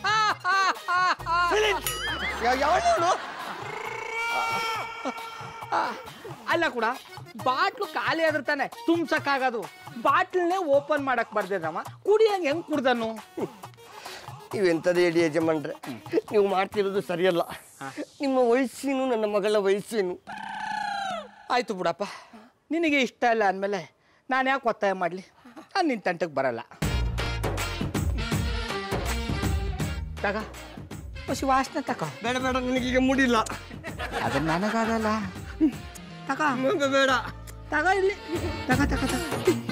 ಯಾ- ಯಾವಳವಳು? ಅಲ್ಲ ಕೂಡ ಬಾಟ್ಲು ಖಾಲಿ ಆದ್ರೆ ತಾನೆ ತುಂಬ್ಸಕ್ಕಾಗೋದು ಬಾಟ್ಲನ್ನೇ ಓಪನ್ ಮಾಡಕ್ ಬರ್ದಿದ್ದವ ಕುಡಿಯಂಗೆ ಹೆಂಗ್ ಕುಡ್ದನು ಇವೆಂತದೇ ಹೇಳಿ ಯಜಮಾನ್ರೆ ನೀವು ಮಾಡ್ತಿರೋದು ಸರಿಯಲ್ಲ ನಿಮ್ಮ ವಯಸ್ಸೇನು ನನ್ನ ಮಗಳ ವಯಸ್ಸೇನು ಆಯ್ತು ಬಿಡಪ್ಪ ನಿನಗೆ ಇಷ್ಟ ಇಲ್ಲ ಅಂದಮೇಲೆ ನಾನು ಯಾಕೆ ಒತ್ತಾಯ ಮಾಡಲಿ ನಾನು ನಿನ್ನ ತಂಟಕ್ಕೆ ಬರಲ್ಲ ತಗ ಖುಷಿ ವಾಸನೆ ತಕ ಬೇಡ ಬೇಡ ನನಗೀಗ ಮುಡಿಲ್ಲ ಅದು ನನಗಾಗಲ್ಲ ತಗ ಬೇಡ ತಗ ಇಲ್ಲಿ ತಗ ತಗ ತಗ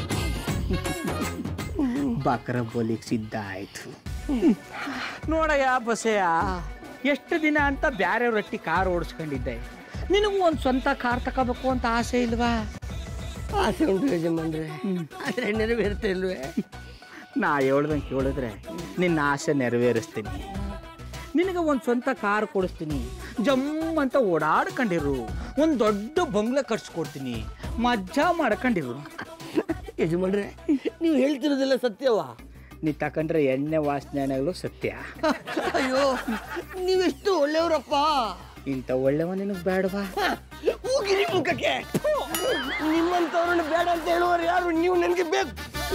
ಬಕರ ಬೋಲಿಗೆ ಸಿದ್ಧ ಆಯ್ತು ನೋಡಯ್ಯ ಬಸಯ್ಯ ಎಷ್ಟು ದಿನ ಅಂತ ಬ್ಯಾರೆ ರೊಟ್ಟಿ ಕಾರ್ ಓಡಿಸ್ಕೊಂಡಿದ್ದೆ ನಿನಗೂ ಒಂದು ಸ್ವಂತ ಕಾರ್ ತಗೋಬೇಕು ಅಂತ ಆಸೆ ಇಲ್ವಾ ಆಸೆ ಉಂಟು ಯಜಮಾನ್ರೆ ಆದ್ರೆ ನೆರವೇರ್ತಾ ಇಲ್ವೇ ನಾ ಹೇಳ್ದಂಗೆ ಕೇಳಿದ್ರೆ ನಿನ್ನ ಆಸೆ ನೆರವೇರಿಸ್ತೀನಿ ನಿನಗೆ ಒಂದು ಸ್ವಂತ ಕಾರ್ ಕೊಡಿಸ್ತೀನಿ ಜಮ್ ಅಂತ ಓಡಾಡ್ಕೊಂಡಿರು ಒಂದು ದೊಡ್ಡ ಬಂಗ್ಲೆ ಕಟ್ಸ್ಕೊಡ್ತೀನಿ ಮಜ್ಜಾ ಮಾಡ್ಕೊಂಡಿರು ಯಜಮಾನ್ರೆ ನೀವು ಹೇಳ್ತಿರೋದೆಲ್ಲ ಸತ್ಯವಾ ನೀ ತಕೊಂಡ್ರೆ ಎಣ್ಣೆ ವಾಸನೆಗಳು ಸತ್ಯ ಅಯ್ಯೋ ನೀವೆಷ್ಟು ಒಳ್ಳೆಯವರಪ್ಪ ಇಂಥ ಒಳ್ಳೆವ ನಿನಗೆ ಬೇಡವಾ ಹೋಗಿರಿ ಮುಖಕ್ಕೆ ನಿಮ್ಮಂತವ್ರನ್ನ ಬೇಡ ಅಂತ ಹೇಳುವವರು ಯಾರು ನೀವು ನನಗೆ ಬೇಕು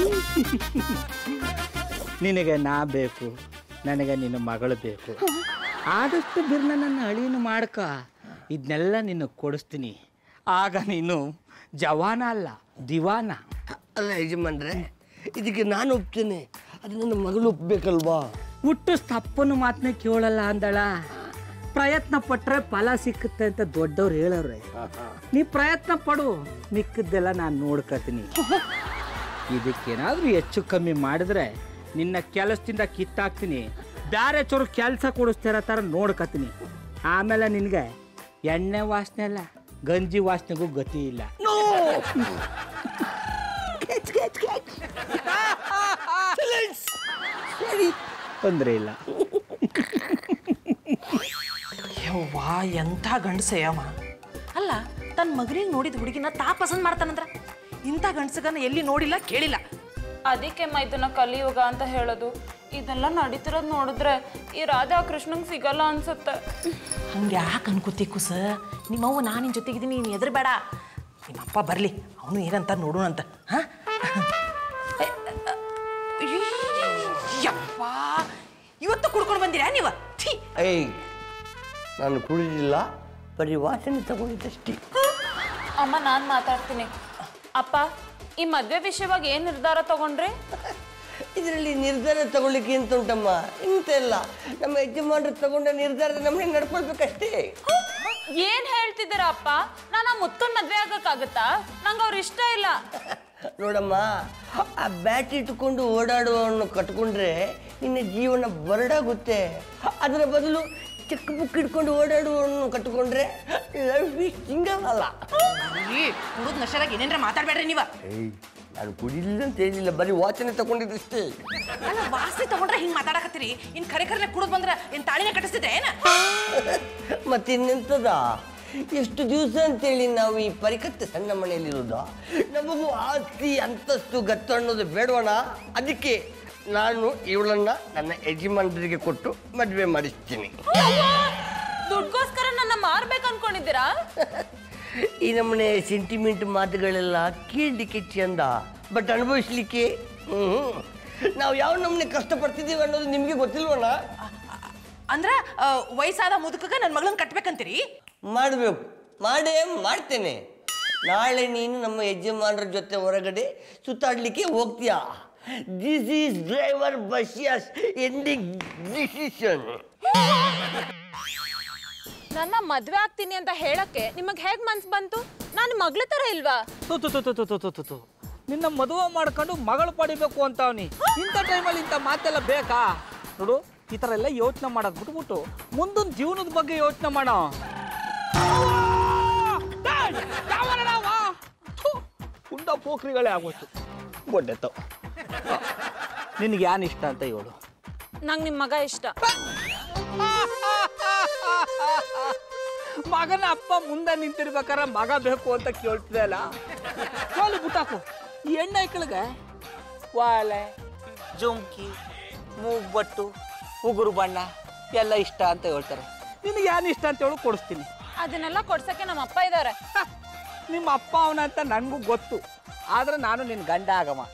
ನಿನಗೆ ನಾ ಬೇಕು ನನಗೆ ನಿನ್ನ ಮಗಳು ಬೇಕು ಆದಷ್ಟು ಬಿರ್ನ ನನ್ನ ಅಳಿನ ಮಾಡ್ಕ ಇದನ್ನೆಲ್ಲ ನಿನಗೆ ಕೊಡಿಸ್ತೀನಿ ಆಗ ನೀನು ಜವಾನ ಅಲ್ಲ ದಿವಾನ ಅಲ್ಲ ಯಜಮಾನ್ರೆ ಇದಕ್ಕೆ ನಾನು ಒಪ್ತೇನೆ ಅದು ನನ್ನ ಮಗಳು ಒಪ್ಬೇಕಲ್ವಾ ಹುಟ್ಟು ತಪ್ಪನ್ನು ಮಾತನ್ನ ಕೇಳಲ್ಲ ಅಂದಳ ಪ್ರಯತ್ನ ಪಟ್ರೆ ಫಲ ಸಿಕ್ಕುತ್ತೆ ಅಂತ ದೊಡ್ಡವ್ರು ಹೇಳವ್ರೆ ನೀ ಪ್ರಯತ್ನ ಪಡು ಮಿಕ್ಕದ್ದೆಲ್ಲ ನಾನು ನೋಡ್ಕೊತೀನಿ ಇದಕ್ಕೇನಾದ್ರೂ ಹೆಚ್ಚು ಕಮ್ಮಿ ಮಾಡಿದ್ರೆ ನಿನ್ನ ಕೆಲಸದಿಂದ ಕಿತ್ತಾಕ್ತೀನಿ ಬ್ಯಾರೆ ಚೋರು ಕೆಲಸ ಕೊಡಿಸ್ತಿರೋ ಥರ ನೋಡ್ಕೊತೀನಿ ಆಮೇಲೆ ನಿನಗೆ ಎಣ್ಣೆ ವಾಸನೆ ಅಲ್ಲ ಗಂಜಿ ವಾಸನೆಗೂ ಗತಿ ಇಲ್ಲ ತೊಂದರೆ ಇಲ್ಲ ಯವ್ವಾ ಎಂಥ ಗಂಡಸಯ್ಯವ ಅಲ್ಲ ತನ್ನ ಮಗನಿಗೆ ನೋಡಿದ ಹುಡುಗಿನ ತಾ ಪಸಂದ್ ಮಾಡ್ತಾನಂದ್ರ ಇಂಥ ಗಂಡಸಗನ್ನ ಎಲ್ಲಿ ನೋಡಿಲ್ಲ ಕೇಳಿಲ್ಲ ಅದಕ್ಕೆ ಮ ಇದನ್ನ ಕಲಿಯುಗ ಅಂತ ಹೇಳೋದು ಇದೆಲ್ಲ ನಡೀತಿರೋದು ನೋಡಿದ್ರೆ ಈ ರಾಧಾ ಕೃಷ್ಣಂಗೆ ಸಿಗಲ್ಲ ಅನ್ಸುತ್ತೆ ಹಂಗೆ ಯಾಕೆ ಅನ್ಕೋತಿ ಕುಸ ನಿಮ್ಮವ್ವ ನಾನು ನಿನ್ನ ಜೊತೆಗಿದ್ದೀನಿ ನೀನು ಎದುರು ಬೇಡ ನಿಮ್ಮಪ್ಪ ಬರಲಿ ಅವನು ಏನಂತ ನೋಡೋಣ ಅಂತ ಹಾಂ ಯಪ್ಪ ಇವತ್ತು ಕುಡ್ಕೊಂಡು ಬಂದಿರಾ ನೀವು ಛೀ ಏಯ್ ನಾನು ಕುಡಿದಿಲ್ಲ ಬರೀ ವಾಸನೆ ತಗೊಂಡಿದ್ದಷ್ಟೇ ಅಮ್ಮ ನಾನು ಮಾತಾಡ್ತೀನಿ ಅಪ್ಪ ಈ ಮದ್ವೆ ವಿಷಯವಾಗಿ ಏನ್ ನಿರ್ಧಾರ ತಗೊಂಡ್ರಿ ಇದರಲ್ಲಿ ನಿರ್ಧಾರ ತಗೊಳ್ಳಿಕ್ಕೆ ಅಂತ ಉಂಟಮ್ಮ ಇಂತೆಲ್ಲ ನಮ್ಮ ಯಜಮಾನರು ತಗೊಂಡ ನಿರ್ಧಾರದ ನಮ್ಮನೆ ನಡ್ಕೊಳ್ಬೇಕಷ್ಟೇ ಏನ್ ಹೇಳ್ತಿದ್ದೀರಾ ಅಪ್ಪ ನಾನು ಆ ಮುತ್ತನ್ ಮದ್ವೆ ಆಗಕ್ಕಾಗತ್ತಾ ನಂಗೆ ಅವ್ರ ಇಷ್ಟ ಇಲ್ಲ ನೋಡಮ್ಮ ಆ ಬ್ಯಾಟ್ ಇಟ್ಕೊಂಡು ಓಡಾಡುವವನು ಕಟ್ಕೊಂಡ್ರೆ ನಿನ್ನ ಜೀವನ ಬರಡಾಗುತ್ತೆ ಅದರ ಬದಲು ಚೆಕ್ ಬುಕ್ ಇಟ್ಕೊಂಡು ಓಡಾಡುವವನು ಕಟ್ಕೊಂಡ್ರೆ ಲೈಫ್ ಇಸ್ ಸಿಂಗಲ್ ಅಲ್ಲ ಕುಡಿದ್ ನಶರಾಗ ಏನೇನ್ರ ಮಾತಾಡ್ಬೇಡ್ರಿ ನೀವು ಏಯ್ ನಾನು ಕುಡಿಲಿಲ್ಲ ಅಂತ ಹೇಳಿಲ್ಲ ಬರೀ ವಾಚನೆ ತಗೊಂಡಿದ್ದಷ್ಟೇ ಅಲ್ಲ ವಾಸಿ ತಗೊಂಡ್ರೆ ಹಿಂಗೆ ಮಾತಾಡಕತ್ತೀರಿ ಇನ್ ಖರೆ ಖರೆ ಕುಡಿದ್ ಬಂದ್ರೆ ಏನ್ ತಾಳಿನ ಕಟ್ಟಿಸ್ತಿದ್ರೆ ಏನ ಮತ್ತಿನ್ನೆಂತದ ಎಷ್ಟು ದಿವಸ ಅಂತೇಳಿ ನಾವು ಈ ಪರಿಕತ್ತೆ ಸಣ್ಣ ಮನೆಯಲ್ಲಿರೋದು ನಮಗೂ ಆಸ್ತಿ ಅಂತಸ್ತು ಗತ್ತು ಅನ್ನೋದು ಬೇಡವಣ ಅದಕ್ಕೆ ನಾನು ಇವಳನ್ನ ನನ್ನ ಯಜಮಾನರಿಗೆ ಕೊಟ್ಟು ಮದುವೆ ಮಾಡಿಸ್ತೀನಿ ದುಡ್ಗೋಸ್ಕರ ನನ್ನ ಮಾರ್ಬೇಕು ಅನ್ಕೊಂಡಿದ್ದೀರಾ ಈ ನಮ್ಮನೆ ಸೆಂಟಿಮೆಂಟ್ ಮಾತುಗಳೆಲ್ಲ ಕೇಳಲಿಕ್ಕೆ ಚಂದ ಬಟ್ ಅನುಭವಿಸ್ಲಿಕ್ಕೆ ಹ್ಞೂ ನಾವು ಯಾವ ನಮ್ಮನೆ ಕಷ್ಟಪಡ್ತಿದ್ದೀವಿ ಅನ್ನೋದು ನಿಮಗೆ ಗೊತ್ತಿಲ್ವಣ್ಣ ಅಂದ್ರ ಆ, ವಯಸ್ಸಾದ ಮುದುಕಗ ನನ್ನ ಮಗಳನ್ನ ಕಟ್ಬೇಕಂತೀರಿ ಮಾಡಬೇಕು ಮಾಡೇ ಮಾಡ್ತೇನೆ ನಾಳೆ ನೀನು ನಮ್ಮ ಯಜಮಾನರ ಜೊತೆ ಹೊರಗಡೆ ಸುತ್ತಾಡ್ಲಿಕ್ಕೆ ಹೋಗ್ತೀಯಾ ದಿಸ್ ಈಸ್ ಡ್ರೈವರ್ ಬಸ್ಯಾಸ್ ಎಂಡಿಂಗ್ ಡಿಸಿಷನ್ ನನ್ನ ಮದ್ವೆ ಆಗ್ತೀನಿ ಅಂತ ಹೇಳಕ್ಕೆ ನಿಮಗ್ ಹೇಗ್ ಮನ್ಸ್ ಬಂತು ನಾನು ಮಗ್ಳ ತರ ಇಲ್ವಾ ತು ತು ತು ತು ತು ತು ತು ತು ತು ನಿನ್ನ ಮದುವೆ ಮಾಡ್ಕೊಂಡು ಮಗಳು ಪಡಿಬೇಕು ಅಂತ ಅವನಿ ಇಂಥ ಟೈಮಲ್ಲಿ ಇಂಥ ಮಾತೆಲ್ಲ ಬೇಕಾ ನೋಡು ಈ ಥರ ಎಲ್ಲ ಯೋಚನೆ ಮಾಡೋದು ಬಿಟ್ಬಿಟ್ಟು ಮುಂದಿನ ಜೀವನದ ಬಗ್ಗೆ ಯೋಚನೆ ಮಾಡೋ ಉಂಡ ಪೋಖ್ರಿಗಳೇ ಆಗೋಯ್ತು ಗೊಡ್ಡೆತ್ತು ನಿನಗೆ ಯಾನ್ ಇಷ್ಟ ಅಂತ ಹೇಳು ನಂಗೆ ನಿಮ್ಮ ಮಗ ಇಷ್ಟ ಮಗನ ಅಪ್ಪ ಮುಂದೆ ನಿಂತಿರ್ಬೇಕಾರ ಮಗ ಬೇಕು ಅಂತ ಕೇಳ್ತಿದೆ ಅಲ್ಲ ಕೋಲಿ ಬಿಟ್ಟಾಕು ಈ ಹೆಣ್ಣೈಕಳಿಗೆ ವಾಲೆ ಜುಮ್ಕಿ ಮೂಗ್ಬಟ್ಟು ಉಗುರು ಬಣ್ಣ ಎಲ್ಲ ಇಷ್ಟ ಅಂತ ಹೇಳ್ತಾರೆ ನಿನಗೆ ಏನು ಇಷ್ಟ ಅಂತ ಹೇಳಿ ಕೊಡಿಸ್ತೀನಿ ಅದನ್ನೆಲ್ಲ ಕೊಡ್ಸಕ್ಕೆ ನಮ್ಮ ಅಪ್ಪ ಇದಾರೆ ಹ, ನಿಮ್ಮ ಅಪ್ಪ ಅವನ ಅಂತ ನನಗೂ ಗೊತ್ತು ಆದ್ರೆ ನಾನು ನಿನ್ನ ಗಂಡ ಆಗಮ್ಮ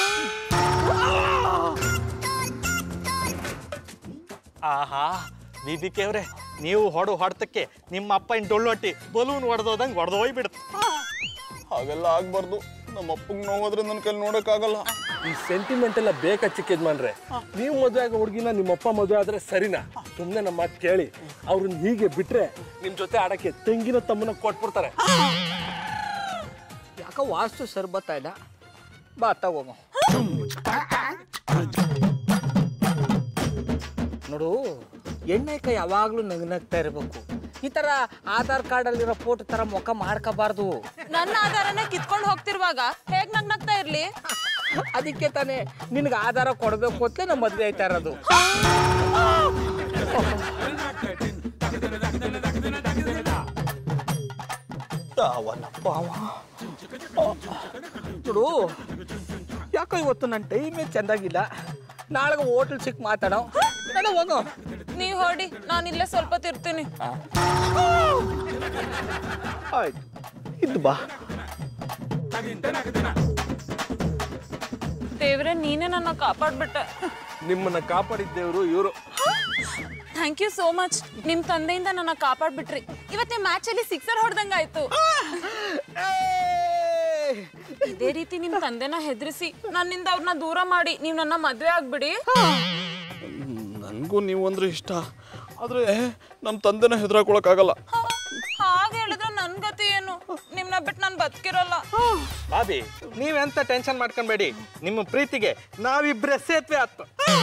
ಆಹಾ ಬಿಬಿಕೆ ಅವ್ರೆ ನೀವು ಹೊಡು ಹೊಡೆತಕ್ಕೆ ನಿಮ್ಮ ಅಪ್ಪ ಇನ್ ಡೊಳ್ಳೊಟ್ಟಿ ಬಲೂನ್ ಹೊಡೆದೋದಂಗೆ ಹೊಡೆದೋಯ್ಬಿಡ್ತು ಹಾಗೆಲ್ಲ ಆಗ್ಬಾರ್ದು ನಮ್ಮ ಅಪ್ಪಂಗೆ ನೋವಾದ್ರೆ ನನ್ನ ಕೈಲಿ ನೋಡೋಕ್ಕಾಗಲ್ಲ ಈ ಸೆಂಟಿಮೆಂಟ್ ಎಲ್ಲ ಬೇಕಾ ಚಿಕ್ಕ ಯಜಮಾನ್ರೆ ನೀವು ಮದುವೆ ಆಗೋ ಹುಡುಗಿನ ನಿಮ್ಮಪ್ಪ ಮದುವೆ ಆದ್ರೆ ಸರಿನಾ ಸುಮ್ಮನೆ ನಮ್ಮ ಮಾತು ಕೇಳಿ ಅವ್ರನ್ನ ಹೀಗೆ ಬಿಟ್ರೆ ನಿಮ್ ಜೊತೆ ಆಡಕ್ಕೆ ತೆಂಗಿನ ತಮ್ಮನ ಕೊಟ್ಬಿಡ್ತಾರೆ ಯಾಕೋ ವಾಸ್ತು ಸರ್ ಬರ್ತಾ ಇಲ್ಲ ಬಾ ತಗೋಮ ನೋಡು ಎಣ್ಣೆಕ ಯಾವಾಗ್ಲೂ ನಗ್ನಗ್ತಾ ಇರಬೇಕು ಈ ತರ ಆಧಾರ್ ಕಾರ್ಡ್ ಅಲ್ಲಿರೋ ಫೋಟೋ ತರ ಮುಖ ಮಾಡ್ಕೋಬಾರ್ದು ನನ್ನ ಆಧಾರನೇ ಕಿತ್ಕೊಂಡು ಹೋಗ್ತಿರುವಾಗ ಹೇಗ್ ನಗ್ ನಗ್ತಾ ಇರ್ಲಿ ಅದಕ್ಕೆ ತಾನೇ ನಿನ್ಗೆ ಆಧಾರ ಕೊಡಬೇಕು ಅಂತ ನಮ್ಮ ಮದ್ವೆ ಆಯ್ತಾ ಇರೋದು ಅವನಪ್ಪ ಅವ ನೋಡು ಯಾಕೋ ಇವತ್ತು ನನ್ನ ಟೈಮೇ ಚೆಂದಾಗಿಲ್ಲ ನಾಳೆಗೆ ಹೋಟೆಲ್ ಸಿಕ್ ಮಾತಾಡೋ ನಡ ಹೋಗೋ ನೀವ್ ಹೊಡಿ ನಾನು ಇಲ್ಲೇ ಸ್ವಲ್ಪ ತಿರ್ತೀನಿ ಆಯ್ತು ಇದ್ದು ಬಾ ದೇವ್ರೆ ನೀನೇ ನನ್ನ ಕಾಪಾಡ್ಬಿಟ್ಟೆ ನಿಮ್ಮನ್ನ ಕಾಪಾಡಿದ್ದೇವರು ಇವರು ಥ್ಯಾಂಕ್ ಯು ಸೋ ಮಚ್ ನಿಮ್ ತಂದೆಯಿಂದ ನನ್ನ ಕಾಪಾಡ್ಬಿಟ್ರಿ ಇವತ್ತೇ ಮ್ಯಾಚ್ ಅಲ್ಲಿ ಸಿಕ್ಸರ್ ಹೊಡೆದಂಗಾಯ್ತು ಇದೇ ರೀತಿ ನಿಮ್ ತಂದೆನ ಹೆದರಿಸಿ ನನ್ನಿಂದ ಅವ್ರನ್ನ ದೂರ ಮಾಡಿ ನೀವ್ ನನ್ನ ಮದ್ವೆ ಆಗ್ಬಿಡಿ ನನಗೂ ನೀವು ಅಂದ್ರೆ ಇಷ್ಟ ಆದರೆ ನಮ್ಮ ತಂದೆನ ಹೆದರಾಕೊಳಕ್ಕಾಗಲ್ಲ ಹಾಗೆ ಹೇಳಿದ್ರೆ ನನ್ ಗತಿ ಏನು ನಿಮ್ನ ಬಿಟ್ಟು ನಾನು ಬದುಕಿರಲ್ಲ ಬಾಬಿ ನೀವೆಂತ ಟೆನ್ಷನ್ ಮಾಡ್ಕೊಂಬೇಡಿ ನಿಮ್ಮ ಪ್ರೀತಿಗೆ ನಾವಿಬ್ರೆ ಸೇತುವೆ ಆತ್ತು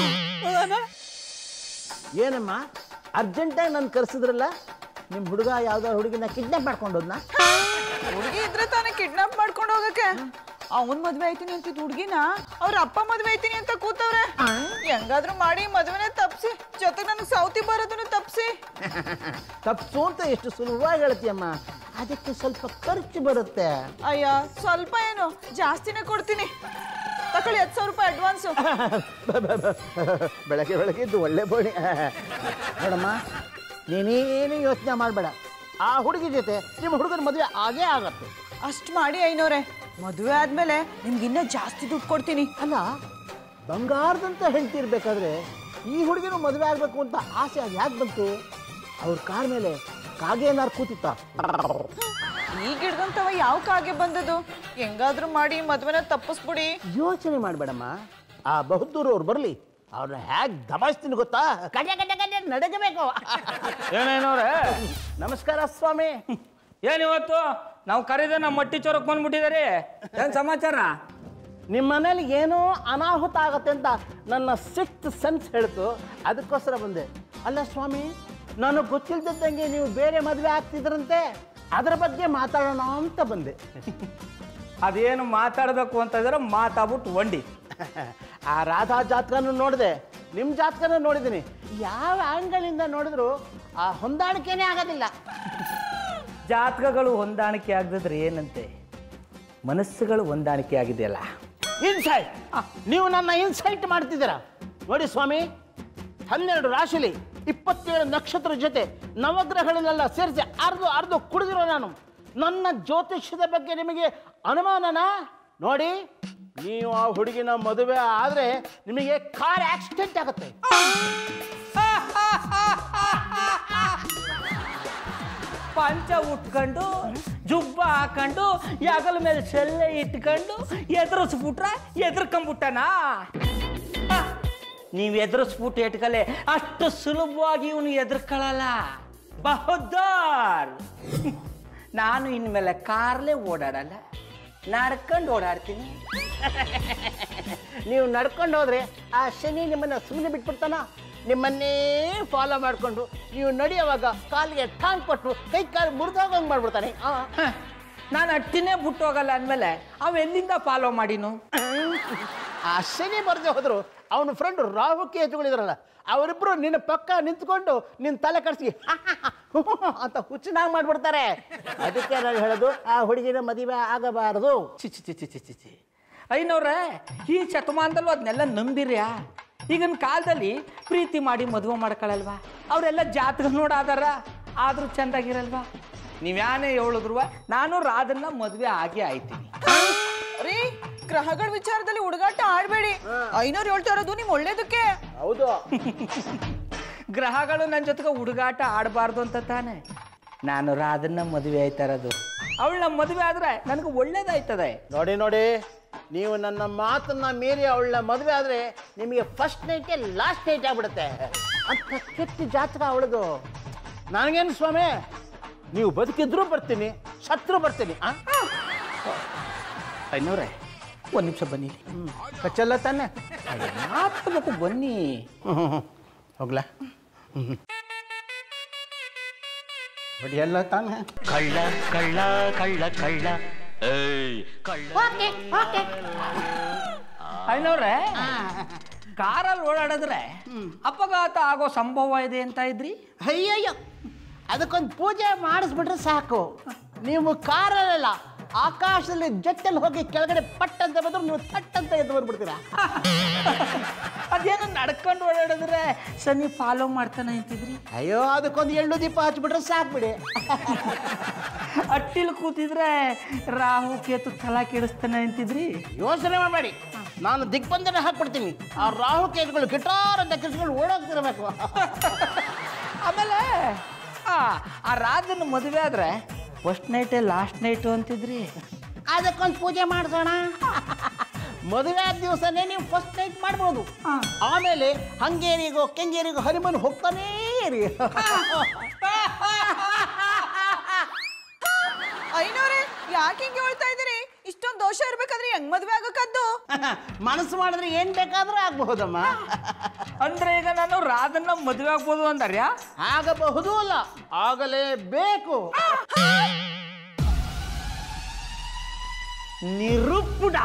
ಏನಮ್ಮ ಅರ್ಜೆಂಟಾಗಿ ನಾನು ಕರೆಸಿದ್ರಲ್ಲ ನಿಮ್ಮ ಹುಡುಗ ಯಾವ್ದೋ ಹುಡುಗಿನ ಕಿಡ್ನಾಪ್ ಮಾಡ್ಕೊಂಡೋದ್ನ ಹುಡುಗಿ ಇದ್ರೆ ತಾನೇ ಕಿಡ್ನಾಪ್ ಮಾಡ್ಕೊಂಡು ಹೋಗಕ್ಕೆ ಅವನ್ ಮದ್ವೆ ಆಯ್ತೀನಿ ಅಂತಿದ್ ಹುಡ್ಗಿನ ಅವ್ರ ಅಪ್ಪ ಮದ್ವೆ ಆಯ್ತೀನಿ ಅಂತ ಕೂತವ್ರೆ ಹೆಂಗಾದ್ರೂ ಮಾಡಿ ಮದ್ವೆನೆ ತಪ್ಸಿ ಜೊತೆಗೆ ನನಗೆ ಸೌತಿ ಬರೋದನ್ನು ತಪ್ಸಿ ತಪ್ಸು ಅಂತ ಎಷ್ಟು ಸುಲಭವಾಗಿ ಹೇಳ್ತೀಯಮ್ಮ ಅದಕ್ಕೆ ಸ್ವಲ್ಪ ಖರ್ಚು ಬರುತ್ತೆ ಅಯ್ಯ ಸ್ವಲ್ಪ ಏನು ಜಾಸ್ತಿನೇ ಕೊಡ್ತೀನಿ ತಕೊಳ್ಳಿ ಹತ್ತು ಸಾವಿರ ರೂಪಾಯಿ ಅಡ್ವಾನ್ಸು ಬೆಳಗ್ಗೆ ಬೆಳಗ್ಗೆದ್ದು ಒಳ್ಳೆ ಬೋಣಿ ನೋಡಮ್ಮ ನೀನೇನು ಯೋಚನೆ ಮಾಡಬೇಡ ಆ ಹುಡುಗಿ ಜೊತೆ ನಿಮ್ಮ ಹುಡುಗನ ಮದುವೆ ಆಗೇ ಆಗತ್ತೆ ಅಷ್ಟು ಮಾಡಿ ಐನೋರೆ ಮದುವೆ ಆದ್ಮೇಲೆ ನಿಮ್ಗೆ ಇನ್ನೂ ಜಾಸ್ತಿ ದುಡ್ಡು ಕೊಡ್ತೀನಿ ಅಲ್ಲ ಬಂಗಾರದಂತ ಹೇಳ್ತಿರ್ಬೇಕಾದ್ರೆ ಈ ಹುಡುಗಿನೂ ಮದುವೆ ಆಗಬೇಕು ಅಂತ ಆಸೆ ಅದು ಯಾಕೆ ಬಂತು ಅವ್ರ ಕಾರ್ ಮೇಲೆ ಕಾಗೆ ಏನಾರು ಕೂತಿತ್ತ ಈಗ ಹಿಡ್ದಂತವ ಯಾವ ಕಾಗೆ ಬಂದದು ಹೆಂಗಾದ್ರೂ ಮಾಡಿ ಮದ್ವೆನ ತಪ್ಪಿಸ್ಬಿಡಿ ಯೋಚನೆ ಮಾಡಬೇಡಮ್ಮ ಆ ಬಹುದ್ದೂರು ಅವ್ರು ಬರಲಿ ಅವ್ರನ್ನ ಹೇಗೆ ದಬಾಯಿಸ್ತೀನಿ ಗೊತ್ತಾ ಕಡ್ಯ ಕಡ್ಯ ಕಡ್ಯ ನಡಗಬೇಕು ಏನೇನವ್ರೆ ನಮಸ್ಕಾರ ಸ್ವಾಮಿ ಏನಿವತ್ತು ನಾವು ಕರೆದ ನಮ್ಮ ಮಟ್ಟಿ ಚೋರಕ್ಕೆ ಬಂದ್ಬಿಟ್ಟಿದ್ದಾರೆ ಏನ್ ಸಮಾಚಾರ ನಿಮ್ಮ ಮನೇಲಿ ಏನೋ ಅನಾಹುತ ಆಗತ್ತೆ ಅಂತ ನನ್ನ ಸಿಕ್ತ್ ಸೆನ್ಸ್ ಹೇಳ್ತು ಅದಕ್ಕೋಸ್ಕರ ಬಂದೆ ಅಲ್ಲ ಸ್ವಾಮಿ ನನಗೆ ಗೊತ್ತಿಲ್ದಂಗೆ ನೀವು ಬೇರೆ ಮದುವೆ ಆಗ್ತಿದ್ರಂತೆ ಅದರ ಬಗ್ಗೆ ಮಾತಾಡೋಣ ಅಂತ ಬಂದೆ ಅದೇನು ಮಾತಾಡಬೇಕು ಅಂತ ಇದ್ರೆ ಮಾತಾಡ್ಬಿಟ್ಟು ಒಂಡಿ ಆ ರಾಧಾ ಜಾತಕನೂ ನೋಡಿದೆ ನಿಮ್ಮ ಜಾತಕನೂ ನೋಡಿದ್ದೀನಿ ಯಾವ ಆ್ಯಂಗಲಿಂದ ನೋಡಿದ್ರು ಆ ಹೊಂದಾಣಿಕೆನೇ ಆಗೋದಿಲ್ಲ ಜಾತಕಗಳು ಹೊಂದಾಣಿಕೆ ಆಗದಿದ್ರೆ ಏನಂತೆ ಮನಸ್ಸುಗಳು ಹೊಂದಾಣಿಕೆ ಆಗಿದೆಯಲ್ಲ ಇನ್ಸೈಟ್ ನೀವು ನನ್ನ ಇನ್ಸೈಟ್ ಮಾಡ್ತಿದ್ದೀರಾ ನೋಡಿ ಸ್ವಾಮಿ ಹನ್ನೆರಡು ರಾಶಿಲಿ ಇಪ್ಪತ್ತೇಳು ನಕ್ಷತ್ರ ಜೊತೆ ನವಗ್ರಹಗಳನ್ನೆಲ್ಲ ಸೇರಿಸಿ ಅರ್ದು ಅರ್ದು ಕುಡಿದಿರೋ ನಾನು ನನ್ನ ಜ್ಯೋತಿಷ್ಯದ ಬಗ್ಗೆ ನಿಮಗೆ ಅನುಮಾನನಾ ನೋಡಿ ನೀವು ಆ ಹುಡುಗಿನ ಮದುವೆ ಆದರೆ ನಿಮಗೆ ಕಾರ್ ಆಕ್ಸಿಡೆಂಟ್ ಆಗುತ್ತೆ ಪಂಚ ಉಟ್ಕೊಂಡು ಜುಬ್ಬ ಹಾಕೊಂಡು ಯಾಗಲ ಮೇಲೆ ಸೆಲ್ಲೆ ಇಟ್ಕೊಂಡು ಎದುರಿಸ್ಬಿಟ್ರ ಎದುರ್ಕೊಂಬಿಟ್ಟನಾ ನೀವು ಎದುರಿಸ್ಬಿಟ್ಟು ಇಟ್ಕಲೆ ಅಷ್ಟು ಸುಲಭವಾಗಿ ಇವನು ಎದುರ್ಕೊಳ್ಳಲ್ಲ ಬಹದ್ದರ್ ನಾನು ಇನ್ಮೇಲೆ ಕಾರ್ಲೇ ಓಡಾಡಲ್ಲ ನಡ್ಕೊಂಡು ಓಡಾಡ್ತೀನಿ ನೀವು ನಡ್ಕೊಂಡು ಹೋದ್ರೆ ಆ ಶನಿ ನಿಮ್ಮನ್ನ ಸುಮ್ಮನೆ ಬಿಟ್ಬಿಡ್ತಾನ ನಿಮ್ಮನ್ನೇ ಫಾಲೋ ಮಾಡಿಕೊಂಡು ನೀವು ನಡೆಯುವಾಗ ಕಾಲಿಗೆ ಟಾಂಗ್ ಕೊಟ್ಟು ಕೈ ಕಾಲು ಮುರಿದೋಗಂಗೆ ಮಾಡ್ಬಿಡ್ತಾನೆ ಆ. ನಾನು ಅಟ್ಟಿನೇ ಬಿಟ್ಟು ಹೋಗಲ್ಲ ಅಂದಮೇಲೆ ಅವ ಎಲ್ಲಿಂದ ಫಾಲೋ ಮಾಡಿನು ಆ ಶನಿ ಬರದೆ ಹೋದ್ರು ಅವನ ಫ್ರೆಂಡ್ ರಾಹು ಕೇತುಗಳಿದ್ರಲ್ಲ ಅವರಿಬ್ರು ನಿನ್ನ ಪಕ್ಕ ನಿಂತ್ಕೊಂಡು ನಿನ್ನ ತಲೆ ಕಟ್ಸಿ ಅಂತ ಹುಚ್ಚನಾಗಿ ಮಾಡ್ಬಿಡ್ತಾರೆ ಅದಕ್ಕೆ ನಾನು ಹೇಳೋದು ಆ ಹುಡುಗಿನ ಮದುವೆ ಆಗಬಾರದು ಚಿ ಚಿ ಚಿ ಚಿ ಚಿ ಚಿ ಚಿ ಐನವ್ರೆ ಈ ಶತಮಾನದಲ್ಲೂ ಅದನ್ನೆಲ್ಲ ನಂಬಿರ್ಯಾ ಈಗಿನ ಕಾಲದಲ್ಲಿ ಪ್ರೀತಿ ಮಾಡಿ ಮದುವೆ ಮಾಡ್ಕೊಳ್ಳಲ್ವಾ ಅವರೆಲ್ಲ ಜಾತಕ ನೋಡಾದಾರ ಆದ್ರೂ ಚೆಂದಾಗಿರಲ್ವಾ ನೀವ್ಯಾನೇ ಹೇಳಿದ್ರು ನಾನು ರಾಧನ್ನ ಮದುವೆ ಆಗಿ ಆಯ್ತೀನಿ ರೀ ಗ್ರಹಗಳ ವಿಚಾರದಲ್ಲಿ ಹುಡುಗಾಟ ಆಡ್ಬೇಡಿ ಐನೋರು ಹೇಳ್ತಾ ಇರೋದು ನಿಮ್ ಒಳ್ಳೇದಕ್ಕೆ ಹೌದು ಗ್ರಹಗಳು ನನ್ನ ಜೊತೆಗೆ ಹುಡುಗಾಟ ಆಡಬಾರ್ದು ಅಂತ ತಾನೆ ನಾನು ರಾಧನ್ನ ಮದುವೆ ಆಯ್ತಾ ಇರೋದು ಅವಳನ್ನ ಮದುವೆ ಆದ್ರೆ ನನಗೆ ಒಳ್ಳೇದಾಯ್ತದೆ ನೋಡಿ ನೋಡಿ ನೀವು ನನ್ನ ಮಾತನ್ನ ಮೀರಿ ಅವಳ ಮದುವೆ ಆದ್ರೆ ನಿಮಗೆ ಫಸ್ಟ್ ನೈಟೇ ಲಾಸ್ಟ್ ನೈಟ್ ಆಗ್ಬಿಡುತ್ತೆ ಅಂತ ಕೆಟ್ಟ ಜಾತಕ ಅವಳದು ನನಗೇನು ಸ್ವಾಮಿ ನೀವು ಬದುಕಿದ್ರೂ ಬರ್ತೀನಿ ಸತ್ರು ಬರ್ತೀನಿ ಆ? ಐನವ್ರೆ ಒಂದು ನಿಮಿಷ ಬನ್ನಿ ಕಚ್ಚಲ್ಲ ತಾನೆ ಮಾತಾಡ್ಬೇಕು ಬನ್ನಿ ಹೋಗ್ಲಾ ಹೊಡಿಯಲ್ಲ ತಾನೆ ಕಳ್ಳ ಕಳ್ಳ ಕಳ್ಳ ಕಳ್ಳ ಏಯ್ ಕಳ್ಳ ಐನವ್ರೆ ಕಾರಲ್ಲಿ ಓಡಾಡಿದ್ರೆ ಅಪಘಾತ ಆಗೋ ಸಂಭವ ಇದೆ ಅಂತ ಇದ್ರಿ ಅಯ್ಯಯ್ಯೋ ಅದಕ್ಕೊಂದು ಪೂಜೆ ಮಾಡಿಸ್ಬಿಟ್ರೆ ಸಾಕು ನೀವು ಕಾರಲ್ಲ ಆಕಾಶದಲ್ಲಿ ಜಟ್ಟಲ್ಲಿ ಹೋಗಿ ಕೆಳಗಡೆ ಪಟ್ ಅಂತ ಬಂದ್ರೆ ನೀವು ತಟ್ ಅಂತ ಎದ್ದು ಬಂದ್ಬಿಡ್ತೀರಾ ಅದೇನೋ ನಡ್ಕೊಂಡು ಓಡಾಡಿದ್ರೆ ಸನಿ ಫಾಲೋ ಮಾಡ್ತಾನೆ ಅಂತಿದ್ರಿ ಅಯ್ಯೋ ಅದಕ್ಕೊಂದು ಎಳ್ಳು ದೀಪ ಹಚ್ಬಿಟ್ರೆ ಸಾಕ್ಬಿಡಿ ಅಟ್ಟಿಲ್ ಕೂತಿದ್ರೆ ರಾಹು ಕೇತು ತಲಾ ಕೆಡಿಸ್ತಾನೆ ಅಂತಿದ್ರಿ ಯೋಚನೆ ಮಾಡಬೇಡಿ ನಾನು ದಿಗ್ಬಂಧನ ಹಾಕ್ಬಿಡ್ತೀನಿ ಆ ರಾಹು ಕೇಟ್ಗಳು ಗಿಟಾರ್ ಅಂತ ಕಿಸ್ಕೊಂಡು ಓಡೋಗ್ತಿರ್ಬೇಕು ಆಮೇಲೆ ಆ ಆ ರಾಜನ ಮದುವೆ ಆದ್ರೆ ಫಸ್ಟ್ ನೈಟೇ ಲಾಸ್ಟ್ ನೈಟು ಅಂತಿದ್ರಿ ಅದಕ್ಕೊಂದು ಪೂಜೆ ಮಾಡಿಸೋಣ ಮದುವೆ ಆದ ದಿವಸನೇ ನೀವು ಫಸ್ಟ್ ನೈಟ್ ಮಾಡ್ಬೋದು ಆಮೇಲೆ ಹಂಗೇರಿಗೋ ಕೆಂಗೇರಿಗೋ ಹರಿಮನ್ ಹೋಗ್ತಾನೇ ಇರಿ ಐನೋರೆ ಯಾಕೆ ಹಿಂಗೆ ಹೇಳ್ತಾ ಇದೀರಿ ಇಷ್ಟೊಂದು ದೋಷ ಇರ್ಬೇಕಾದ್ರೆ ಹೆಂಗ್ ಮದ್ವೆ ಆಗಕ್ಕದ್ದು ಮನಸ್ಸು ಮಾಡಿದ್ರೆ ಏನ್ ಬೇಕಾದ್ರೂ ಆಗಬಹುದಮ್ಮ ಅಂದ್ರೆ ಈಗ ನಾನು ರಾಧನ್ನ ಮದುವೆ ಆಗ್ಬೋದು ಅಂದಾರ್ಯಾ ಆಗಬಹುದು ಅಲ್ಲ ಆಗಲೇಬೇಕು ನಿರುಪುಡ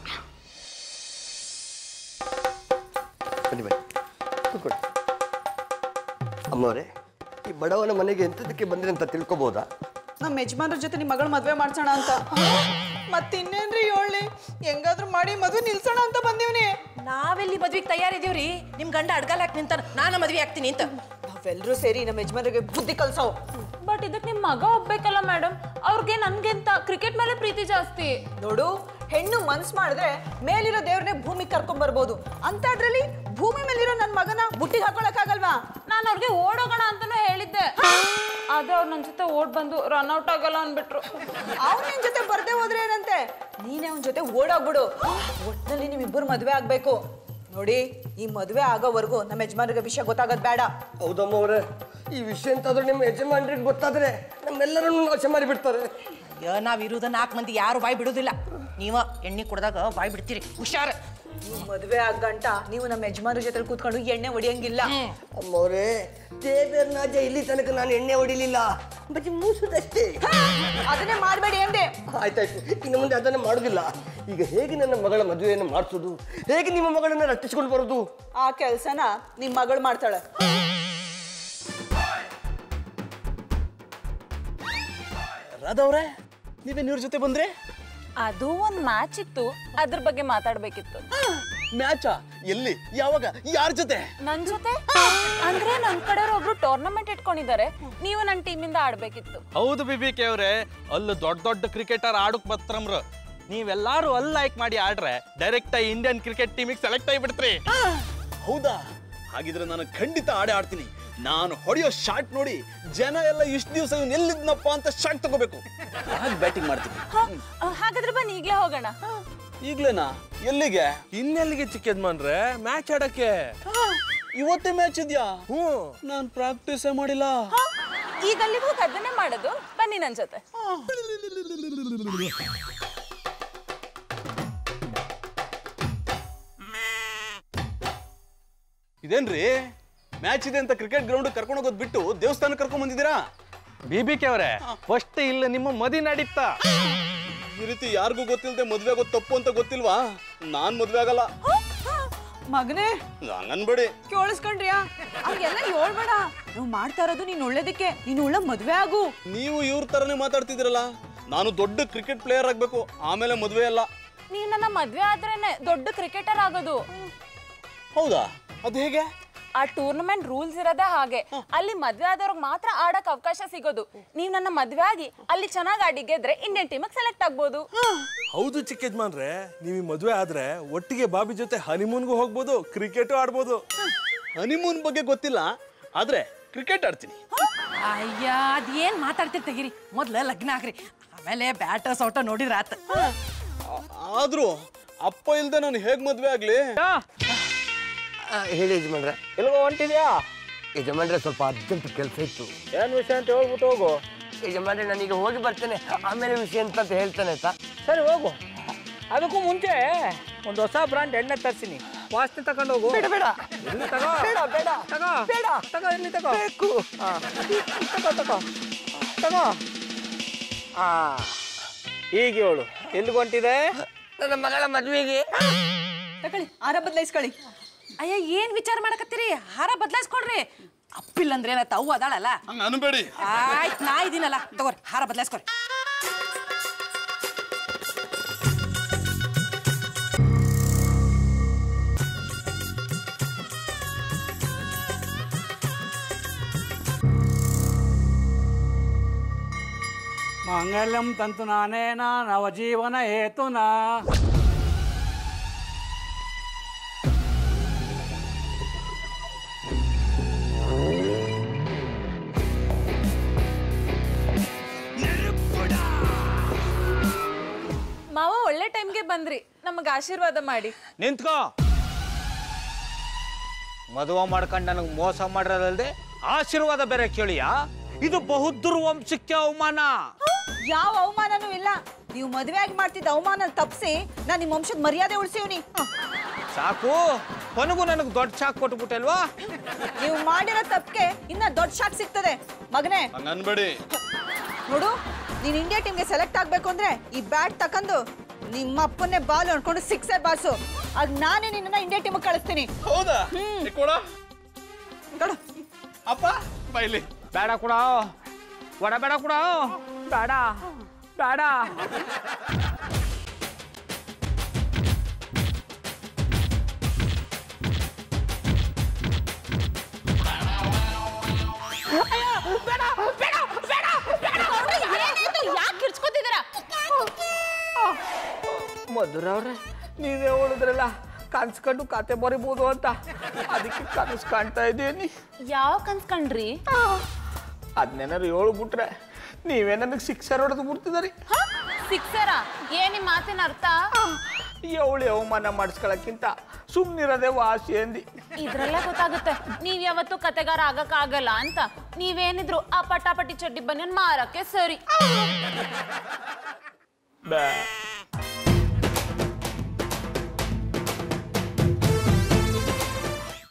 ಬನ್ನಿ ಬನ್ನಿ ಕೂತ್ಕೊಳ್ಳಿ ಅಮ್ಮವರೇ ಈ ಬಡವನ ಮನೆಗೆ ಎಂಥದಕ್ಕೆ ಬಂದ್ರಿ ಅಂತ ತಿಳ್ಕೊಬೋದಾ ನಮ್ಮ ಯಜಮಾನ್ರ ಜೊತೆ ನಿಮ್ಮ ಮಗಳ ಮದ್ವೆ ಮಾಡ್ಸೋಣ ಅಂತ ಮತ್ತಿನ್ನೇನ್ರಿ ಹೇಳಿ ಹೆಂಗಾದ್ರೂ ಮಾಡಿ ಮದುವೆ ನಿಲ್ಸೋಣ ಅಂತ ಬಂದೀವ್ನಿ ನಾವೆಲ್ಲಿ ಮದ್ವಿಗೆ ತಯಾರಿದೀವ್ರಿ ನಿಮ್ ಗಂಡ ಅಡ್ಗಲ್ ಹಾಕಿ ನಿಂತಾನ ನಾನು ಮದ್ವೆ ಆಗ್ತೀನಿ ಅಂತ ನಾವೆಲ್ಲರೂ ಸೇರಿ ನಮ್ಮ ಯಜಮಾನರಿಗೆ ಬುದ್ಧಿ ಕಲ್ಸೋ ಬಟ್ ಇದಕ್ಕೆ ನಿಮ್ ಮಗ ಒಪ್ಬೇಕಲ್ಲ ಮೇಡಮ್ ಅವ್ರಿಗೆ ನನ್ಗೆಂತ ಕ್ರಿಕೆಟ್ ಮೇಲೆ ಪ್ರೀತಿ ಜಾಸ್ತಿ ನೋಡು ಹೆಣ್ಣು ಮನ್ಸ್ ಮಾಡಿದ್ರೆ ಮೇಲಿರೋ ದೇವ್ರನ್ನೇ ಭೂಮಿಗೆ ಕರ್ಕೊಂಡ್ ಬರ್ಬೋದು ಅಂತದ್ರಲ್ಲಿ ಭೂಮಿ ಮೇಲಿರೋ ನನ್ನ ಮಗನ ಬುಟ್ಟಿಗೆ ಹಾಕೊಳಕ್ಕಾಗಲ್ವಾ ನಾನು ಅವ್ರಿಗೆ ಓಡೋಗೋಣ ಅಂತಾನು ಹೇಳಿದ್ದೆ ಆದ್ರೆ ಅವ್ರು ನನ್ನ ಜೊತೆ ಓಡ್ ಬಂದು ರನ್ ಔಟ್ ಆಗಲ್ಲ ಅನ್ಬಿಟ್ರು ಅವ್ನ್ ನಿನ್ ಜೊತೆ ಬರ್ದೇ ಹೋದ್ರೆ ಏನಂತೆ ನೀನೇ ಅವನ ಜೊತೆ ಓಡೋಗ್ಬಿಡು ಒಟ್ನಲ್ಲಿ ನಿಮ್ಮಿಬ್ಬರು ಮದ್ವೆ ಆಗ್ಬೇಕು ನೋಡಿ ಈ ಮದ್ವೆ ಆಗೋವರೆಗೂ ನಮ್ಮ ಯಜಮಾನರಿಗೆ ವಿಷಯ ಗೊತ್ತಾಗೋದ್ ಬೇಡ ಹೌದಮ್ಮ ಅವರೇ ಈ ವಿಷಯ ಅಂತಾದ್ರೆ ನಿಮ್ಮ ಯಜಮಾನ್ರಿಗೆ ಗೊತ್ತಾದ್ರೆ ನಮ್ಮೆಲ್ಲರನ್ನು ನಾಶ ಮಾಡಿಬಿಡ್ತಾರೆ ಅಯ್ಯೋ ನಾವ್ ಇರುದ ನಾಲ್ಕು ಮಂದಿ ಯಾರು ಬಾಯ್ ಬಿಡುದಿಲ್ಲ ನೀವ ಎಣ್ಣೆ ಕುಡ್ದಾಗ ಬಾಯ್ ಬಿಡ್ತೀರಿ ಹುಷಾರ್ ನೀವು ಮದ್ವೆ ಆಗಂಟ ನೀವು ನಮ್ಮ ಯಜಮಾನ್ರ ಜೊತೆ ಕೂತ್ಕೊಂಡು ಎಣ್ಣೆ ಹೊಡಿಯಂಗಿಲ್ಲ ಅಮ್ಮವ್ರೆ ದೇವೇರ್ ನಾಜ ಇಲ್ಲಿ ತನಕ ನಾನು ಎಣ್ಣೆ ಹೊಡಿಲಿಲ್ಲ ಬಚ್ಚಿ ಮೂಸುದಷ್ಟೇ ಅದನ್ನೇ ಮಾಡಬೇಡಿ ಎಂದೆ ಆಯ್ತಾಯ್ತು ಇನ್ನು ಮುಂದೆ ಅದನ್ನು ಮಾಡುದಿಲ್ಲ ಈಗ ಹೇಗೆ ನನ್ನ ಮಗಳ ಮದುವೆಯನ್ನು ಮಾಡಿಸೋದು ಹೇಗೆ ನಿಮ್ಮ ಮಗಳನ್ನ ರಟ್ಟಿಸ್ಕೊಂಡು ಬರೋದು ಆ ಕೆಲ್ಸನ ನಿಮ್ ಮಗಳು ಮಾಡ್ತಾಳೆ ರಾಧವ್ರೆ ನೀವೇನು ಇವ್ರ ಜೊತೆ ಬಂದ್ರೆ ಅದು ಒಂದ್ ಮ್ಯಾಚ್ ಇತ್ತು ಅದ್ರ ಬಗ್ಗೆ ಮಾತಾಡ್ಬೇಕಿತ್ತು ಮ್ಯಾಚಾ ಎಲ್ಲಿ ಯಾವಾಗ ಯಾರ ಜೊತೆ ನನ್ ಜೊತೆ ಅಂದ್ರೆ ನನ್ ಕಡೆಯವ್ರು ಒಬ್ರು ಟೂರ್ನಮೆಂಟ್ ಇಟ್ಕೊಂಡಿದ್ದಾರೆ ನೀವು ನನ್ನ ಟೀಮಿಂದ ಆಡ್ಬೇಕಿತ್ತು ಹೌದು ಬಿಬಿಕೆ ಅವ್ರೆ ಅಲ್ಲಿ ದೊಡ್ಡ ದೊಡ್ಡ ಕ್ರಿಕೆಟರ್ ಆಡಕ್ ಬತ್ತಮ್ರ ನೀವೆಲ್ಲಾರು ಅಲ್ಲಿ ಲೈಕ್ ಮಾಡಿ ಆಡ್ರೆ ಡೈರೆಕ್ಟ್ ಆಗಿ ಇಂಡಿಯನ್ ಕ್ರಿಕೆಟ್ ಟೀಮಿಗೆ ಸೆಲೆಕ್ಟ್ ಆಗಿಬಿಡ್ತ್ರಿ ಹೌದಾ ಹಾಗಿದ್ರೆ ನಾನು ಖಂಡಿತ ಆಡೇ ಆಡ್ತೀನಿ ನಾನು ಹೊಡೆಯೋ ಶಾಟ್ ನೋಡಿ ಜನ ಎಲ್ಲ ಇಷ್ಟು ದಿವಸ ಇವ್ನು ಎಲ್ಲಿದ್ನಪ್ಪ ಅಂತ ಶಾಟ್ ತಗೋಬೇಕು ಹಾಗೆ ಬ್ಯಾಟಿಂಗ್ ಮಾಡ್ತೀನಿ ಆ, ಹಾಗಾದ್ರೆ ಬನ್ನಿ ಈಗ್ಲೇ ಹೋಗೋಣ ಈಗ್ಲೇನಾ ಎಲ್ಲಿಗೆ ಇನ್ನೆಲ್ಲಿಗೆ ಚಿಕ್ಕ ಯಜಮಾನ್ರೆ ಮ್ಯಾಚ್ ಆಡಕ್ಕೆ ಇವತ್ತೇ ಮ್ಯಾಚ್ ಇದೆಯಾ ಹ್ಞೂ ನಾನು ಪ್ರಾಕ್ಟೀಸೇ ಮಾಡಿಲ್ಲ ಈಗ ಅಲ್ಲಿಗೆ ಹೋಗಿ ಅದನ್ನೇ ಮಾಡೋದು ಬನ್ನಿ ನನ್ ಜೊತೆ ಇದೇನ್ರಿ ಮ್ಯಾಚ್ ಇದೆ ಅಂತ ಕ್ರಿಕೆಟ್ ಗ್ರೌಂಡ್ ಕರ್ಕೊಂಡು ಹೋಗೋದು ಬಿಟ್ಟು ದೇವಸ್ಥಾನ ಕರ್ಕೊಂಡ್ ಬಂದಿದ್ದೀರಾ ಬಿಬಿಕೆ ಅವ್ರೆ ಫಸ್ಟ್ ಇಲ್ಲ ನಿಮ್ಮ ಮದಿ ನಡೀತ ಈ ರೀತಿ ಯಾರಿಗೂ ಗೊತ್ತಿಲ್ಲದೆ ಮದ್ವೆ ಆಗೋದು ತಪ್ಪು ಅಂತ ಗೊತ್ತಿಲ್ವಾ ನಾನ್ ಮದ್ವೆ ಆಗಲ್ಲ ಮಗನೇ ಹಂಗನ್ಬೇಡಿ ಕೇಳಿಸ್ಕೊಂಡ್ರಿಯಾ ಹಂಗೆಲ್ಲ ಹೇಳ್ಬೇಡ ನಾವು ಮಾಡ್ತಾ ಇರೋದು ನೀನ್ ಒಳ್ಳೇದಕ್ಕೆ ನೀನು ಒಳ್ಳೆ ಮದ್ವೆ ಆಗು ನೀವು ಇವ್ರ ತರನೇ ಮಾತಾಡ್ತಿದ್ದೀರಲ್ಲ ನಾನು ದೊಡ್ಡ ಕ್ರಿಕೆಟ್ ಪ್ಲೇಯರ್ ಆಗ್ಬೇಕು ಆಮೇಲೆ ಮದ್ವೆ ಅಲ್ಲ ನೀವ್ ನನ್ನ ಮದ್ವೆ ಆದ್ರೇನೆ ದೊಡ್ಡ ಕ್ರಿಕೆಟರ್ ಆಗೋದು ಹೌದಾ ಅದು ಹೇಗೆ ಆ ಟೂರ್ನಮೆಂಟ್ ರೂಲ್ಸ್ ಇರೋದೇ ಹಾಗೆ ಅಲ್ಲಿ ಮದ್ವೆ ಆದವ್ರಿಗೆ ಮಾತ್ರ ಆಡಕ್ ಅವಕಾಶ ಸಿಗೋದು ನೀವ್ ನನ್ನ ಮದ್ವೆ ಆಗಿ ಅಲ್ಲಿ ಚೆನ್ನಾಗಿ ಆಡಿ ಗೆದ್ರೆ ಇಂಡಿಯನ್ ಟೀಮಿಗೆ ಸೆಲೆಕ್ಟ್ ಆಗ್ಬೋದು ಹೌದು ಚಿಕ್ಕ ಯಜಮಾನ್ರೆ ನೀವು ಈ ಮದುವೆ ಆದ್ರೆ ಒಟ್ಟಿಗೆ ಬಾಬಿ ಜೊತೆ ಹನಿಮೂನ್ಗೂ ಹೋಗ್ಬೋದು ಕ್ರಿಕೆಟು ಆಡ್ಬೋದು ಹನಿಮೂನ್ ಬಗ್ಗೆ ಗೊತ್ತಿಲ್ಲ ಆದ್ರೆ ಕ್ರಿಕೆಟ್ ಆಡ್ತೀನಿ ಅಯ್ಯ ಅದೇನ್ ಮಾತಾಡ್ತೀರಿ ತೆಗಿರಿ ಮೊದ್ಲ ಲಗ್ನ ಆಗ್ರಿ ಆಮೇಲೆ ಬ್ಯಾಟ ಸೌಟ ನೋಡಿದ್ರ ಆತ ಆದ್ರೂ ಅಪ್ಪ ಇಲ್ದೆ ನಾನು ಹೇಗ್ ಮದ್ವೆ ಆಗ್ಲಿ ಹೇಳಿ ಯಜಮಾನ್ರೆ ಎಲ್ಗೋ ಹೊಂಟಿದ್ಯಾ ಯಜಮಾನ್ರೆ ಸ್ವಲ್ಪ ಅರ್ಜೆಂಟ್ ಕೆಲಸ ಇತ್ತು ಏನ್ ವಿಷಯ ಅಂತ ಹೇಳ್ಬಿಟ್ಟು ಹೋಗು ಯಜಮಾನ್ರೆ ನಾನೀಗ ಹೋಗಿ ಬರ್ತೇನೆ ಆಮೇಲೆ ವಿಷಯ ಅಂತ ಅಂತ ಹೇಳ್ತಾನೆ ಆಯ್ತಾ ಸರಿ ಹೋಗು ಅದಕ್ಕೂ ಮುಂಚೆ ಒಂದು ಹೊಸ ಬ್ರಾಂಡ್ ಎಣ್ಣೆ ತರ್ಸಿನಿ ವಾಸನೆ ತಗೊಂಡು ಹೋಗು ಬೇಡ ಬೇಡ ಇಲ್ಲಿ ತಗೋ ಬೇಡ ಬೇಡ ತಗೋ ಬೇಡ ತಗೋ ಇಲ್ಲಿ ತಗೋ ಬೇಕು ಹಾ. ತಗೋ ತಗೋ ತಗೋ ಹಾ ಈಗ ಹೇಳು ಎಲ್ಲಿಗೆ ಹೊಂಟಿದೆ ನನ್ನ ಮಗಳ ಮದುವೆಗೆ ತಗೊಳ್ಳಿ ಆರ ಬದಲಾಯಿಸ್ಕೊಳ್ಳಿ ಅಯ್ಯ ಏನ್ ವಿಚಾರ ಮಾಡಕತ್ತೀರಿ ಹಾರ ಬದಲಾಯಿಸ್ಕೊಡ್ರಿ ಅಪ್ಪಿಲ್ಲ ಅಂದ್ರೆ ಏನಾಯ್ತು ಅವು ಅದಾಳಲ್ಲ ಹಂಗ ಅನ್ಬೇಡಿ ಆಯ್ತು ನಾ ಇದೀನಲ್ಲ ತಗೋರಿ ಹಾರ ಬದಲಾಯಿಸ್ಕೊರಿ ಮಾಂಗಲ್ಯಂ ತಂತು ನಾನೇನ ನವಜೀವನ ಹೇತುನ ಮಾವ ಒಳ್ಳೆ ಟೈಮ್ಗೆ ಬಂದ್ರಿ ನಮಗ್ ಆಶೀರ್ವಾದ ಮಾಡಿ ನಿಂತ್ಕೋ ಮದುವೆ ಮಾಡ್ಕೊಂಡು ನನಗೆ ಮೋಸ ಮಾಡಿರೋದಲ್ದೆ ಆಶೀರ್ವಾದ ಬೇರೆ ಕೇಳಿಯಾ ಇದು ಬಹುದೂರ್ ವಂಶಕ್ಕೆ ಅವಮಾನ ಯಾವ ಅವಮಾನನೂ ಇಲ್ಲ ನೀವು ಮದುವೆ ಆಗಿ ಮಾಡ್ತಿದ್ದ ಅವಮಾನ ತಪ್ಪಿಸಿ ನಾನು ನಿಮ್ಮ ವಂಶದ ಮರ್ಯಾದೆ ಉಳಿಸಿವ್ನಿ ಸಾಕು ಕೊನೆಗೂ ನನಗೆ ದೊಡ್ಡ ಶಾಕ್ ಕೊಟ್ಬಿಟ್ಟಲ್ವಾ ನೀವು ಮಾಡಿರೋ ತಪ್ಪಿಗೆ ಇನ್ನ ದೊಡ್ಡ ಶಾಕ್ ಸಿಗ್ತದೆ ಮಗನೇ ಹಂಗ ಅನ್ಬೇಡಿ ನೋಡು ನೀನ್ ಇಂಡಿಯಾ ಟೀಮ್ಗೆ ಸೆಲೆಕ್ಟ್ ಆಗ್ಬೇಕು ಅಂದ್ರೆ ಈ ಬ್ಯಾಟ್ ತಕೊಂಡು ನಿಮ್ಮ ಅಪ್ಪನ್ನೇ ಬಾಲ್ ಹೊಡ್ಕೊಂಡು ಸಿಕ್ಸರ್ ಬಾಸು ಆಗ ನಾನೇ ನಿನ್ನ ಇಂಡಿಯಾ ಟೀಮಿಗೆ ಕಳಿಸ್ತೀನಿ ಹೌದಾ ಕೊಡ ನೋಡು ಅಪ್ಪ ಬೈಲಿ ಬೇಡ ಕೂಡ ಒಡ ಬೇಡ ಕೂಡ ಬೇಡ ಬೇಡ ಯಾಕೆ ಕಿರ್ಚ್ಕೊತಿದ್ದೀರಾ ಮಧುರ ಅವ್ರೆ ನೀವೇ ಹೇಳಿದ್ರಲ್ಲ ಕನ್ಸ್ಕೊಂಡು ಕತೆ ಬರಿಬೋದು ಅಂತ ಅದಕ್ಕೆ ಕನಸು ಕಾಣ್ತಾ ಇದ್ದೀನಿ ಯಾವ ಕನ್ಸ್ಕಂಡ್ರಿ ಅದನ್ನೇನಾರು ಹೇಳ್ಬಿಟ್ರೆ ನೀವೇ ನನಗೆ ಶಿಕ್ಷೆ ಹೊಡೆದು ಬಿಡ್ತಿದಾರಿ ಸಿಕ್ಸರ ಏನ್ ನಿಮ್ ಮಾತಿನ ಅರ್ಥ ಅವಳಿ ಅವಮಾನ ಮಾಡಿಸ್ಕೊಳಕ್ಕಿಂತ ಸುಮ್ಮನಿರೋದೇ ವಾಸಿ ಅಂದಿ ಇದ್ರಲ್ಲೇ ಗೊತ್ತಾಗುತ್ತೆ ನೀವ್ ಯಾವತ್ತೂ ಕತೆಗಾರ ಆಗಕ್ ಆಗಲ್ಲ ಅಂತ ನೀವೇನಿದ್ರು ಆ ಪಟಾಪಟಿ ಚಡ್ಡಿ ಬನ್ನಿ ಮಾರಕ್ಕೆ ಸರಿ ಬೇ